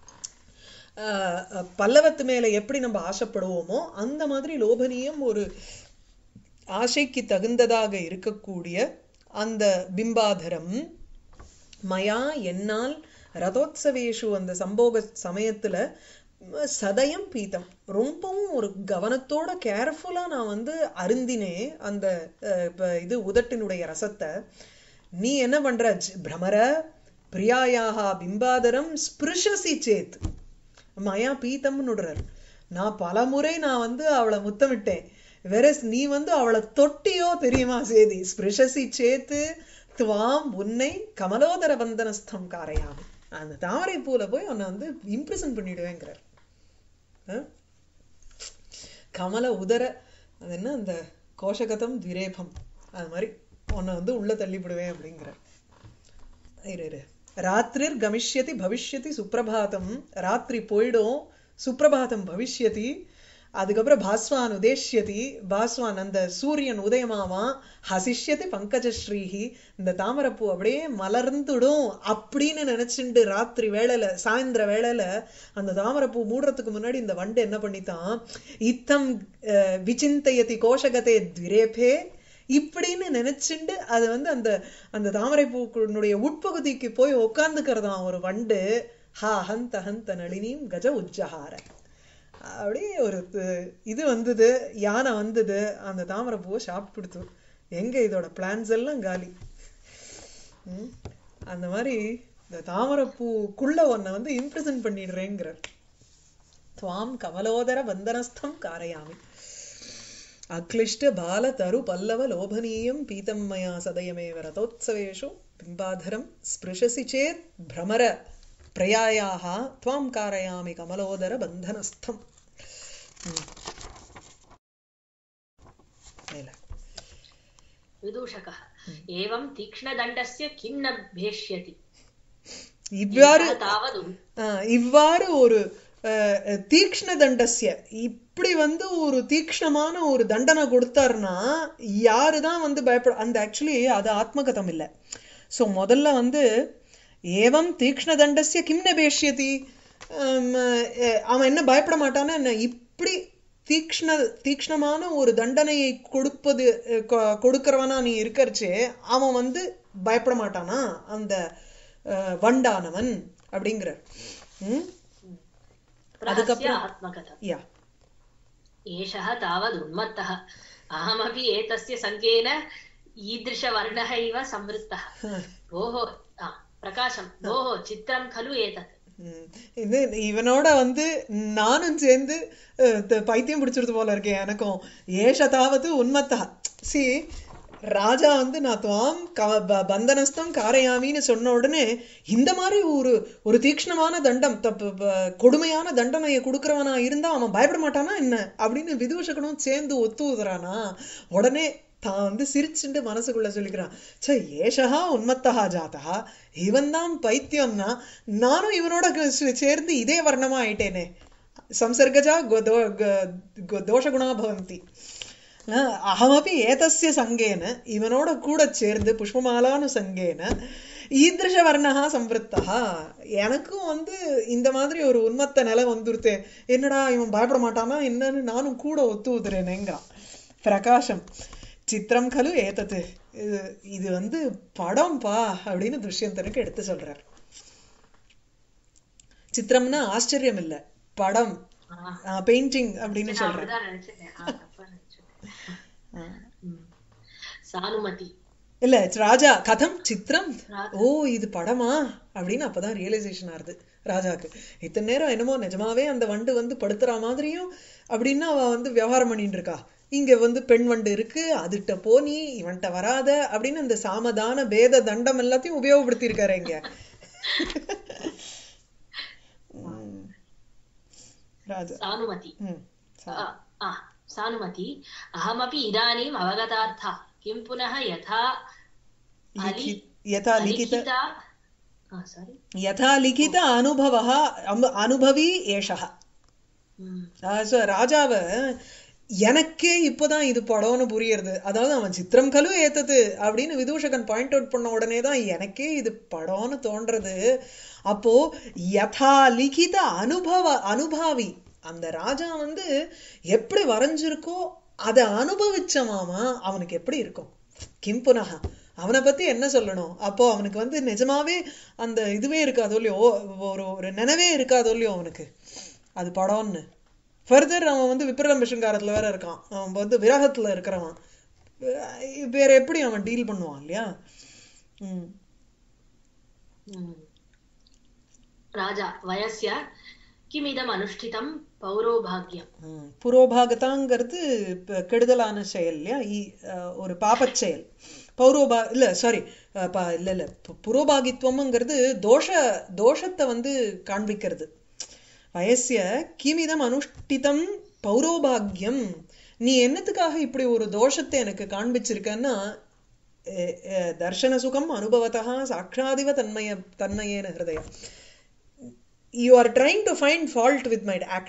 ஆஹ் அஹ் பல்லவத்து மேல எப்படி நம்ம ஆசைப்படுவோமோ அந்த மாதிரி லோபனீயம் ஒரு ஆசைக்கு தகுந்ததாக இருக்கக்கூடிய அந்த பிம்பாதரம் மயா என்னால் ரதோத்சவேஷு அந்த சம்போக சமயத்துல ம, சதயம் பீத்தம் ரொம்பவும் ஒரு கவனத்தோட கேர்ஃபுல்லா நான் வந்து அருந்தினேன் அந்த அஹ், இப்ப இது உதட்டினுடைய ரசத்தை நீ என்ன பண்ற ஜ- பிரமர பிரியாயாக பிம்பாதரம் ஸ்பிருஷசி சேத் மயா பீத்தம்னு விடுறாரு நான் பலமுறை நான் வந்து அவளை முத்தமிட்டேன் வெரஸ் நீ வந்து அவளை தொட்டியோ தெரியுமா சேதி ஸ்பிருஷசி சேத்து துவாம் உன்னை கமலோதர வந்தனஸ்தம் காரையாமி அந்த தாமரை பூல போய் உன்னை வந்து இம்ப்ரெஷன் பண்ணிடுவேங்கிறார் அஹ்? கமல உதர அது என்ன அந்த கோஷகதம் திரேபம் அது மாதிரி உன்னை வந்து உள்ள தள்ளிவிடுவேன் அப்படிங்கிறார் இரு இரு ராத்திரிர் கமிஷ்யதி பவிஷ்யதி சுப்பிரபாதம் ராத்திரி போயிடும் சுப்பிரபாதம் பவிஷ்யதி அதுக்கப்புறம் பாஸ்வான் உதேஷ்யதி பாஸ்வான் அந்த சூரியன் உதயமாவான் ஹசிஷ்யதி பங்கஜஸ்ரீஹி இந்த தாமரைப்பூ அப்படியே மலர்ந்துடும் அப்படின்னு நினைச்சுண்டு ராத்திரி வேளையில சாயந்தர வேளையில அந்த தாமரைப்பூ மூடுறதுக்கு முன்னாடி இந்த வண்டு என்ன பண்ணித்தான் இத்தம் அஹ், விசிந்தயதி கோஷகதே திரேபே இப்படின்னு நினைச்சுண்டு அது வந்து அந்த அந்த தாமரை பூக்களுடைய உட்பகுதிக்கு போய் உட்காந்துக்கிறதாம் ஒரு வண்டு ஹா ஹந்த ஹந்த நளினியும் கஜ உஜ்ஜஹார அப்படியே ஒரு து- இது வந்தது யானை வந்தது அந்த தாமரை பூவை சாப்பிட்டுடுத்து எங்க இதோட பிளான்ஸ் எல்லாம் காலி ம்? அந்த மாதிரி இந்த தாமரை பூக்குள்ள ஒன்ன வந்து இம்ப்ரெசன்ட் பண்ணிடுறேங்கிறார் துவாம் கமலோதர வந்தனஸ்தம் காரயாமி அக்லிஷ்ட பால தரு பல்லவ லோபனீயம் பீதம் மயா சதயமேவ ரதோத்சவேஷு பிம்பாதரம் ஸ்பிருஷசி சேத் பிரமர பிரயாயாக துவாம் காரயாமி கமலோதர பந்தனஸ்தம் ம். மேல विदूषकः एवं तीक्ष्णदण्डस्य किं न भेष्यति இவ்வாறு एषः तावदुम् ஆஹ் இவ்வாறு ஒரு அஹ், தீக்ஷ்ண தண்டஸ்ய இப்படி வந்து ஒரு தீக்ஷ்ணமான ஒரு தண்டனை கொடுத்தாருன்னா யாருதான் வந்து பயப்பட அந்த ஆக்சுவலி அது ஆத்மகதம் இல்லை ஸோ முதல்ல வந்து ஏவம் தீக்ஷ்ண தண்டஸ்ய கிம் நபேஷ்யதி ஆம், அஹ், அவன் என்ன பயப்பட மாட்டானா என்ன இப்படி தீக்ஷ்ண தீக்ஷ்ணமான ஒரு தண்டனையை கொடுப்பது அஹ், கொ- கொடுக்கறவனா நீ இருக்கறச்சே அவன் வந்து பயப்பட மாட்டானா அந்த அஹ், வண்டானவன் அப்படிங்கிற ம் प्रहस्य आत्मकथम् யா एषः तावदुन्मत्तः अहमपि एतस्य सङ्गेन ईदृशवर्णः इव संवृत्तः भोः आ, प्रकाशं भोः चित्रं खलु एतत् ம். இது இவனோட வந்து நானும் சேர்ந்து அஹ், த- பைத்தியம் பிடிச்சிருது போல இருக்கேன் எனக்கும் ஏஷதாவது உன்மத்தா சி ராஜா வந்து நான் துவாம் க- ப- பந்தனஸ்தம் காரையாமின்னு சொன்ன உடனே இந்த மாதிரி ஒரு ஒரு தீக்ஷ்ணமான தண்டம் தப்பு ப- கொடுமையான தண்டனையை கொடுக்கறவனா இருந்தா அவன் பயப்பட மாட்டானா என்ன அப்படின்னு விதூஷகனும் சேர்ந்து ஒத்து ஊதுறானா உடனே தான் வந்து சிரிச்சுண்டு மனசுக்குள்ள சொல்லிக்கிறான் சே ஏஷா உன்மத்தகா ஜாதா இவன் தான் பைத்தியம்னா நானும் இவனோட க- சே- சேர்ந்து இதே வர்ணமா ஆயிட்டேனே சம்சர்கஜா கோ- தோ- க- கோ- தோஷகுணா பவந்தி அஹ் அகமபி ஏதஸ்ய சங்கேன இவனோட கூட சேர்ந்து புஷ்பமாலானு சங்கேன ஈதிருஷ வர்ணகா சம்பிருத்தா எனக்கும் வந்து இந்த மாதிரி ஒரு உன்மத்த நிலை வந்துருத்தே என்னடா இவன் பயப்பட மாட்டானா என்னன்னு நானும் கூட ஒத்து ஊதுறேனேங்கிறான் பிரகாஷம் சித்திரம் கலு ஏத்தது இது இது வந்து படம்பா அப்படின்னு துஷ்யந்தனுக்கு எடுத்து சொல்றார் சித்திரம்னா ஆச்சரியம் இல்ல படம் ஆ, பெயிண்டிங் அப்படின்னு நான் சொல்றேன் அப்படிதான் நினைச்சேன் ஆ, தப்பா நினைச்சேன் ம். சானுமதி இல்ல ராஜா கதம் சித்திரம் ராஜா. ஓ இது படமா அப்படின்னு அப்பதான் ரியலைசேஷன் ஆறுது ராஜாக்கு இத்தனை நேரம் என்னமோ நிஜமாவே அந்த வண்டு வந்து படுத்துற மாதிரியும் அப்படின்னா அவ வந்து விவகாரம் பண்ணிட்டு இருக்கா இங்க வந்து பெண் வண்டு இருக்கு அதுட்ட போ நீ இவன்ட்ட வராத அப்படின்னு அந்த சாமதான பேத தண்டம் எல்லாத்தையும் உபயோகப்படுத்தி இருக்காரு இங்க ம். ராஜா சானுமதி ம் आ, आ, सानुमति अहमपि इदानीम् अवगतार्था किं पुनः यथा लिखि यथा लिखित अलिखिता सारी यथा लिखित अनुभवः अम- अनुभवी एषः ஆஹ் so ராஜாவ எனக்கே இப்போதான் இது படம்னு புரியுறது அதாவது அவன் சித்திரம் கலு ஏத்தது அப்படின்னு விதூஷகன் பாயிண்ட் அவுட் பண்ண உடனே தான் எனக்கே இது படம்னு தோன்றது அப்போ யதா லிகித அனுபவ அனுபாவி அந்த ராஜா வந்து எப்படி வரைஞ்சிருக்கோ அதை அனுபவிச்சமாமா அவனுக்கு எப்படி இருக்கும் கிம் புனகா அவனை பத்தி என்ன சொல்லணும் அப்போ அவனுக்கு வந்து நிஜமாவே அந்த இதுவே இருக்காதோ இல்லையோ ஒரு ஒரு நினைவே இருக்காதோ இல்லையோ அவனுக்கு அது படம்னு ஃபர்தர் அவன் வந்து விப்ரலம் விஷங்காரத்துல வேற இருக்கான் அவன் வந்து விரகத்துல இருக்கிறவன் அஹ் வேற எப்படி அவன் டீல் பண்ணுவான் இல்லையா ம் राजा वयस्य किमिदम् अनुष्ठितं पौरोभाग्यम् ம். புரோபாகதாங்கிறது இப்ப கெடுதலான செயல் இல்லையா இ- அஹ் ஒரு பாபச் செயல் பௌரோபா இல்ல சாரி இல்ல இல்ல பு- புரோபாகித்துவம்ங்கிறது தோஷ தோஷத்தை வந்து காண்பிக்கிறது வயசிய கிமிதம் அனுஷ்டிதம் பௌரோபாகியம் நீ என்னத்துக்காக இப்படி ஒரு தோஷத்தை எனக்கு காண்பிச்சிருக்கன்னா அஹ், அஹ், தர்ஷன சுகம் அனுபவத்தா சாட்சாதிவ தன்மய தன்மயேன ஹிருதயம் you are trying to find fault with my action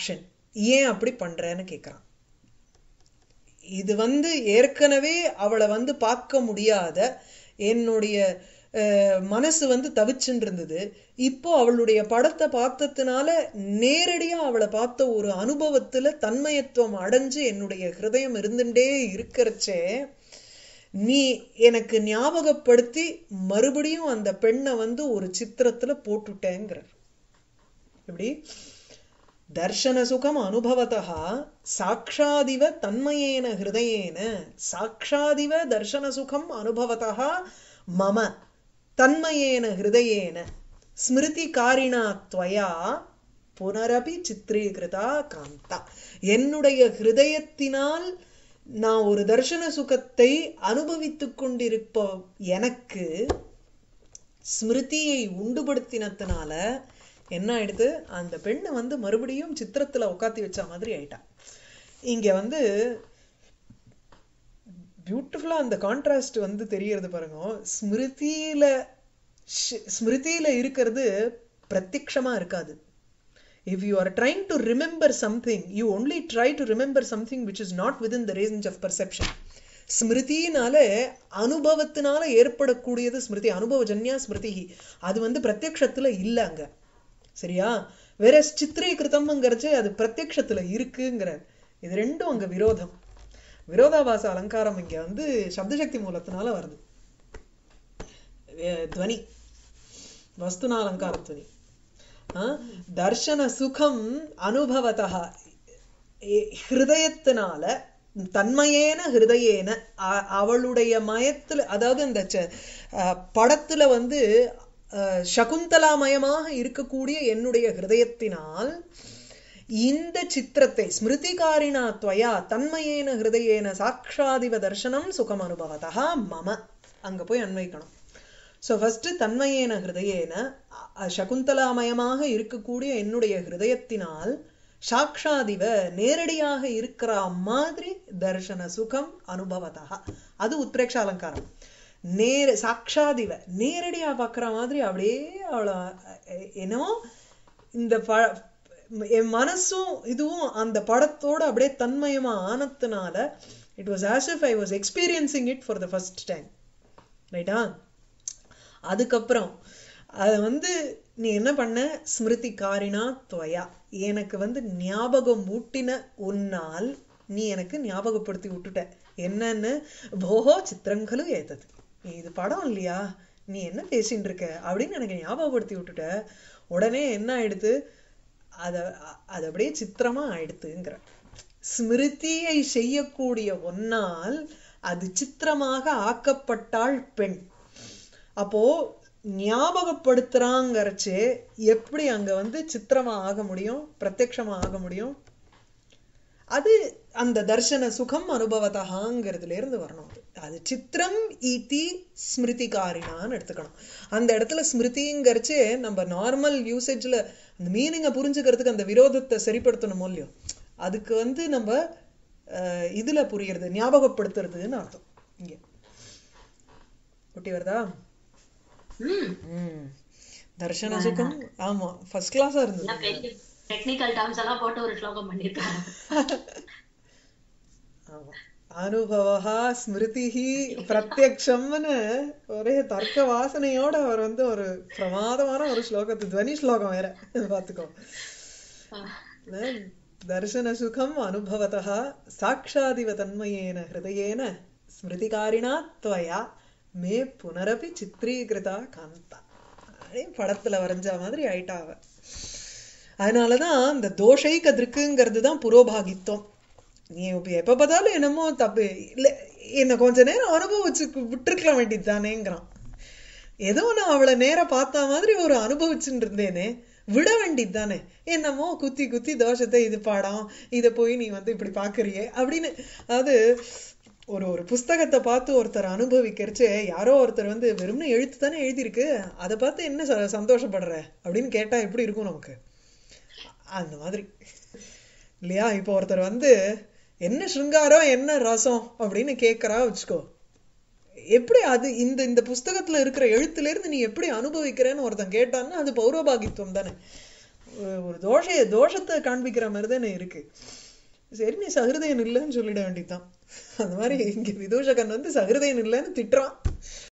ஏன் அப்படி பண்றேன்னு கேக்குறான் இது வந்து ஏற்கனவே அவளை வந்து பார்க்க முடியாத என்னுடைய அஹ், மனசு வந்து தவிச்சுன்னு இருந்தது இப்போ அவளுடைய படத்தை பார்த்ததுனால நேரடியா அவளை பார்த்த ஒரு அனுபவத்துல தன்மயத்துவம் அடைஞ்சு என்னுடைய ஹிருதயம் இருந்துட்டே இருக்கிறச்சே நீ எனக்கு ஞாபகப்படுத்தி மறுபடியும் அந்த பெண்ணை வந்து ஒரு சித்திரத்துல போட்டுட்டேங்கிறார் எப்படி தர்ஷன சுகம் அனுபவத்தா சாட்சாதிவ தன்மயேன ஹிருதயேன சாட்சாதிவ தர்ஷன சுகம் அனுபவத்தா மம தன்மயேன ஹிருதயேன ஸ்மிருதி காரிணா துவயா புனரபி சித்ரீகிருதா காந்தா என்னுடைய ஹிருதயத்தினால் நான் ஒரு தர்ஷன சுகத்தை அனுபவித்துக் கொண்டிருப்ப எனக்கு ஸ்மிருதியை உண்டுபடுத்தினதுனால என்ன ஆயிடுது அந்த பெண்ணை வந்து மறுபடியும் சித்திரத்துல உட்காத்தி வச்ச மாதிரி ஆயிட்டா இங்க வந்து பியூட்டிஃபுல்லா அந்த கான்ட்ராஸ்ட் வந்து தெரியறது பாருங்க ஸ்மிருதியில ஷ்- ஸ்மிருதியில இருக்கிறது பிரத்யக்ஷமா இருக்காது if you are trying to remember something you only try to remember something which is not within the range of perception ஸ்மிருதினால அனுபவத்தினால ஏற்படக்கூடியது Smriti அனுபவஜன்யா Smriti அது வந்து பிரத்யக்ஷத்துல இல்ல அங்க சரியா வேற சித்திரீகிருத்தம்ங்கிறச்சு அது பிரத்யக்ஷத்துல இருக்குங்கிற இது ரெண்டும் அங்க விரோதம் விரோதாபாச அலங்காரம் இங்க வந்து சப்தசக்தி மூலத்தினால வருது வே- துவனி வஸ்துனா அலங்கார துவனி ஆ? தர்ஷன சுகம் அனுபவத்தா எ- ஹிருதயத்தினால தன்மையேன ஹிருதயேன அ- அவளுடைய மயத்துல அதாவது இந்த ச- அ, படத்துல வந்து அ, சகுந்தலாமயமாக இருக்கக்கூடிய என்னுடைய ஹிருதயத்தினால் இந்த சித்திரத்தை ஸ்மிருதிகாரிணா துவயா தன்மயேன ஹிருதயேன சாட்சாதிவ தர்சனம் சுகம் அனுபவத்தா மம அங்க போய் அன்வைக்கணும் ஸோ ஃபர்ஸ்ட் தன்மயேன ஹிருதயேன அ- அ- சகுந்தலாமயமாக இருக்கக்கூடிய என்னுடைய ஹிருதயத்தினால் சாக்ஷாதிவ நேரடியாக இருக்கிற மாதிரி தர்ஷன சுகம் அனுபவதா அது உத்பிரேக்ஷ அலங்காரம் நேர சாக்ஷாதிவ நேரடியா பார்க்குற மாதிரி அப்படியே அவளை அ- என்னமோ இந்த ப என் மனசும் இதுவும் அந்த படத்தோட அப்படியே தன்மயமா ஆனதுனால it was as if I was experiencing it for the first time ரைட்டா அதுக்கப்புறம் அதை வந்து நீ என்ன பண்ண ஸ்மிருதி காரினா துவயா எனக்கு வந்து ஞாபகம் ஊட்டின உன்னால் நீ எனக்கு ஞாபகப்படுத்தி விட்டுட்ட என்னன்னு போஹோ சித்திரங்களு ஏத்தது நீ இது படம் இல்லையா நீ என்ன பேசிட்டு இருக்க அப்படின்னு எனக்கு ஞாபகப்படுத்தி விட்டுட்ட உடனே என்ன ஆயிடுது அத அது அப்படியே சித்திரமா ஆயிடுத்துங்கிற ஸ்மிருதியை செய்யக்கூடிய ஒன்னால் அது சித்திரமாக ஆக்கப்பட்டாள் பெண் அப்போ ஞாபகப்படுத்துறாங்கிறச்சு எப்படி அங்க வந்து சித்திரமா ஆக முடியும் பிரத்யக்ஷமா ஆக முடியும் அது அந்த தர்ஷன சுகம் அனுபவத்தகாங்கிறதுல இருந்து வரணும் அது அது சித்திரம் ஈதி ஸ்மிருதிகாரினான்னு எடுத்துக்கணும் அந்த இடத்துல ஸ்மிருதிங்கிறச்சு நம்ம நார்மல் யூசேஜ்ல அந்த மீனிங்கை புரிஞ்சுக்கிறதுக்கு அந்த விரோதத்தை சரிப்படுத்தணுமோ இல்லையோ அதுக்கு வந்து நம்ம அஹ், இதுல புரியறது ஞாபகப்படுத்துறதுன்னு அர்த்தம் இங்க ஒட்டி வருதா ம் ம் தர்ஷன சுகம் ஆமா ஃபர்ஸ்ட் கிளாஸா இருந்தது எல்லாம் பெரிய டெக்னிக்கல் டேர்ம்ஸ் எல்லாம் போட்டு ஒரு ஸ்லோகம் பண்ணிருக்காங்க ஆமா அனுபவா ஸ்மிருதிஹி பிரத்யக்ஷம்னு ஒரே தர்க்க வாசனையோட அவர் வந்து ஒரு பிரமாதமான ஒரு ஸ்லோகத்து துவனி ஸ்லோகம் வேற பாத்துக்கோ தர்சன சுகம் அனுபவத்தா சாட்சாதிவ தன்மயேன ஹிருதயேன ஸ்மிருதிகாரிணா துவயா மே புனரபி சித்ரீகிருதா காந்தா அப்படியே படத்துல வரைஞ்ச மாதிரி ஆயிட்டா அவ அதனாலதான் இந்த தோஷைக திருக்குங்கிறது தான் புரோபாகித்துவம் நீ இப்ப எப்ப பார்த்தாலும் என்னமோ தப்பு இல்ல என்ன கொஞ்ச நேரம் அனுபவிச்சு விட்டுருக்க வேண்டியது தானேங்கிறான் ஏதோ நான் அவளை நேரா பார்த்த மாதிரி ஒரு அனுபவிச்சுட்டு இருந்தேனே விட வேண்டியது தானே என்னமோ குத்தி குத்தி தோஷத்தை இது பாடம் இதை போய் நீ வந்து இப்படி பாக்குறியே அப்படின்னு அதாவது ஒரு ஒரு புஸ்தகத்தை பார்த்து ஒருத்தர் அனுபவிக்கிறச்சு யாரோ ஒருத்தர் வந்து வெறும்னு எழுத்து தானே எழுதியிருக்கு அதை பார்த்து என்ன ச- சந்தோஷப்படுற அப்படின்னு கேட்டா எப்படி இருக்கும் நமக்கு அந்த மாதிரி இல்லையா இப்போ ஒருத்தர் வந்து என்ன சிருங்காரம் என்ன ரசம் அப்படின்னு கேட்கறா வச்சுக்கோ எப்படி அது இந்த இந்த புஸ்தகத்துல இருக்கிற எழுத்துல இருந்து நீ எப்படி அனுபவிக்கிறேன்னு ஒருத்தன் கேட்டான்னா அது பௌரோபாகித்துவம் தானே ஒரு- ஒரு தோஷ தோஷத்தை காண்பிக்கிற மாதிரி தானே இருக்கு சரி நீ சகிருதயன் இல்லைன்னு சொல்லிட வேண்டியதுதான் அந்த மாதிரி இங்க விதூஷகன் வந்து சகிருதயன் இல்லைன்னு திட்டுறான்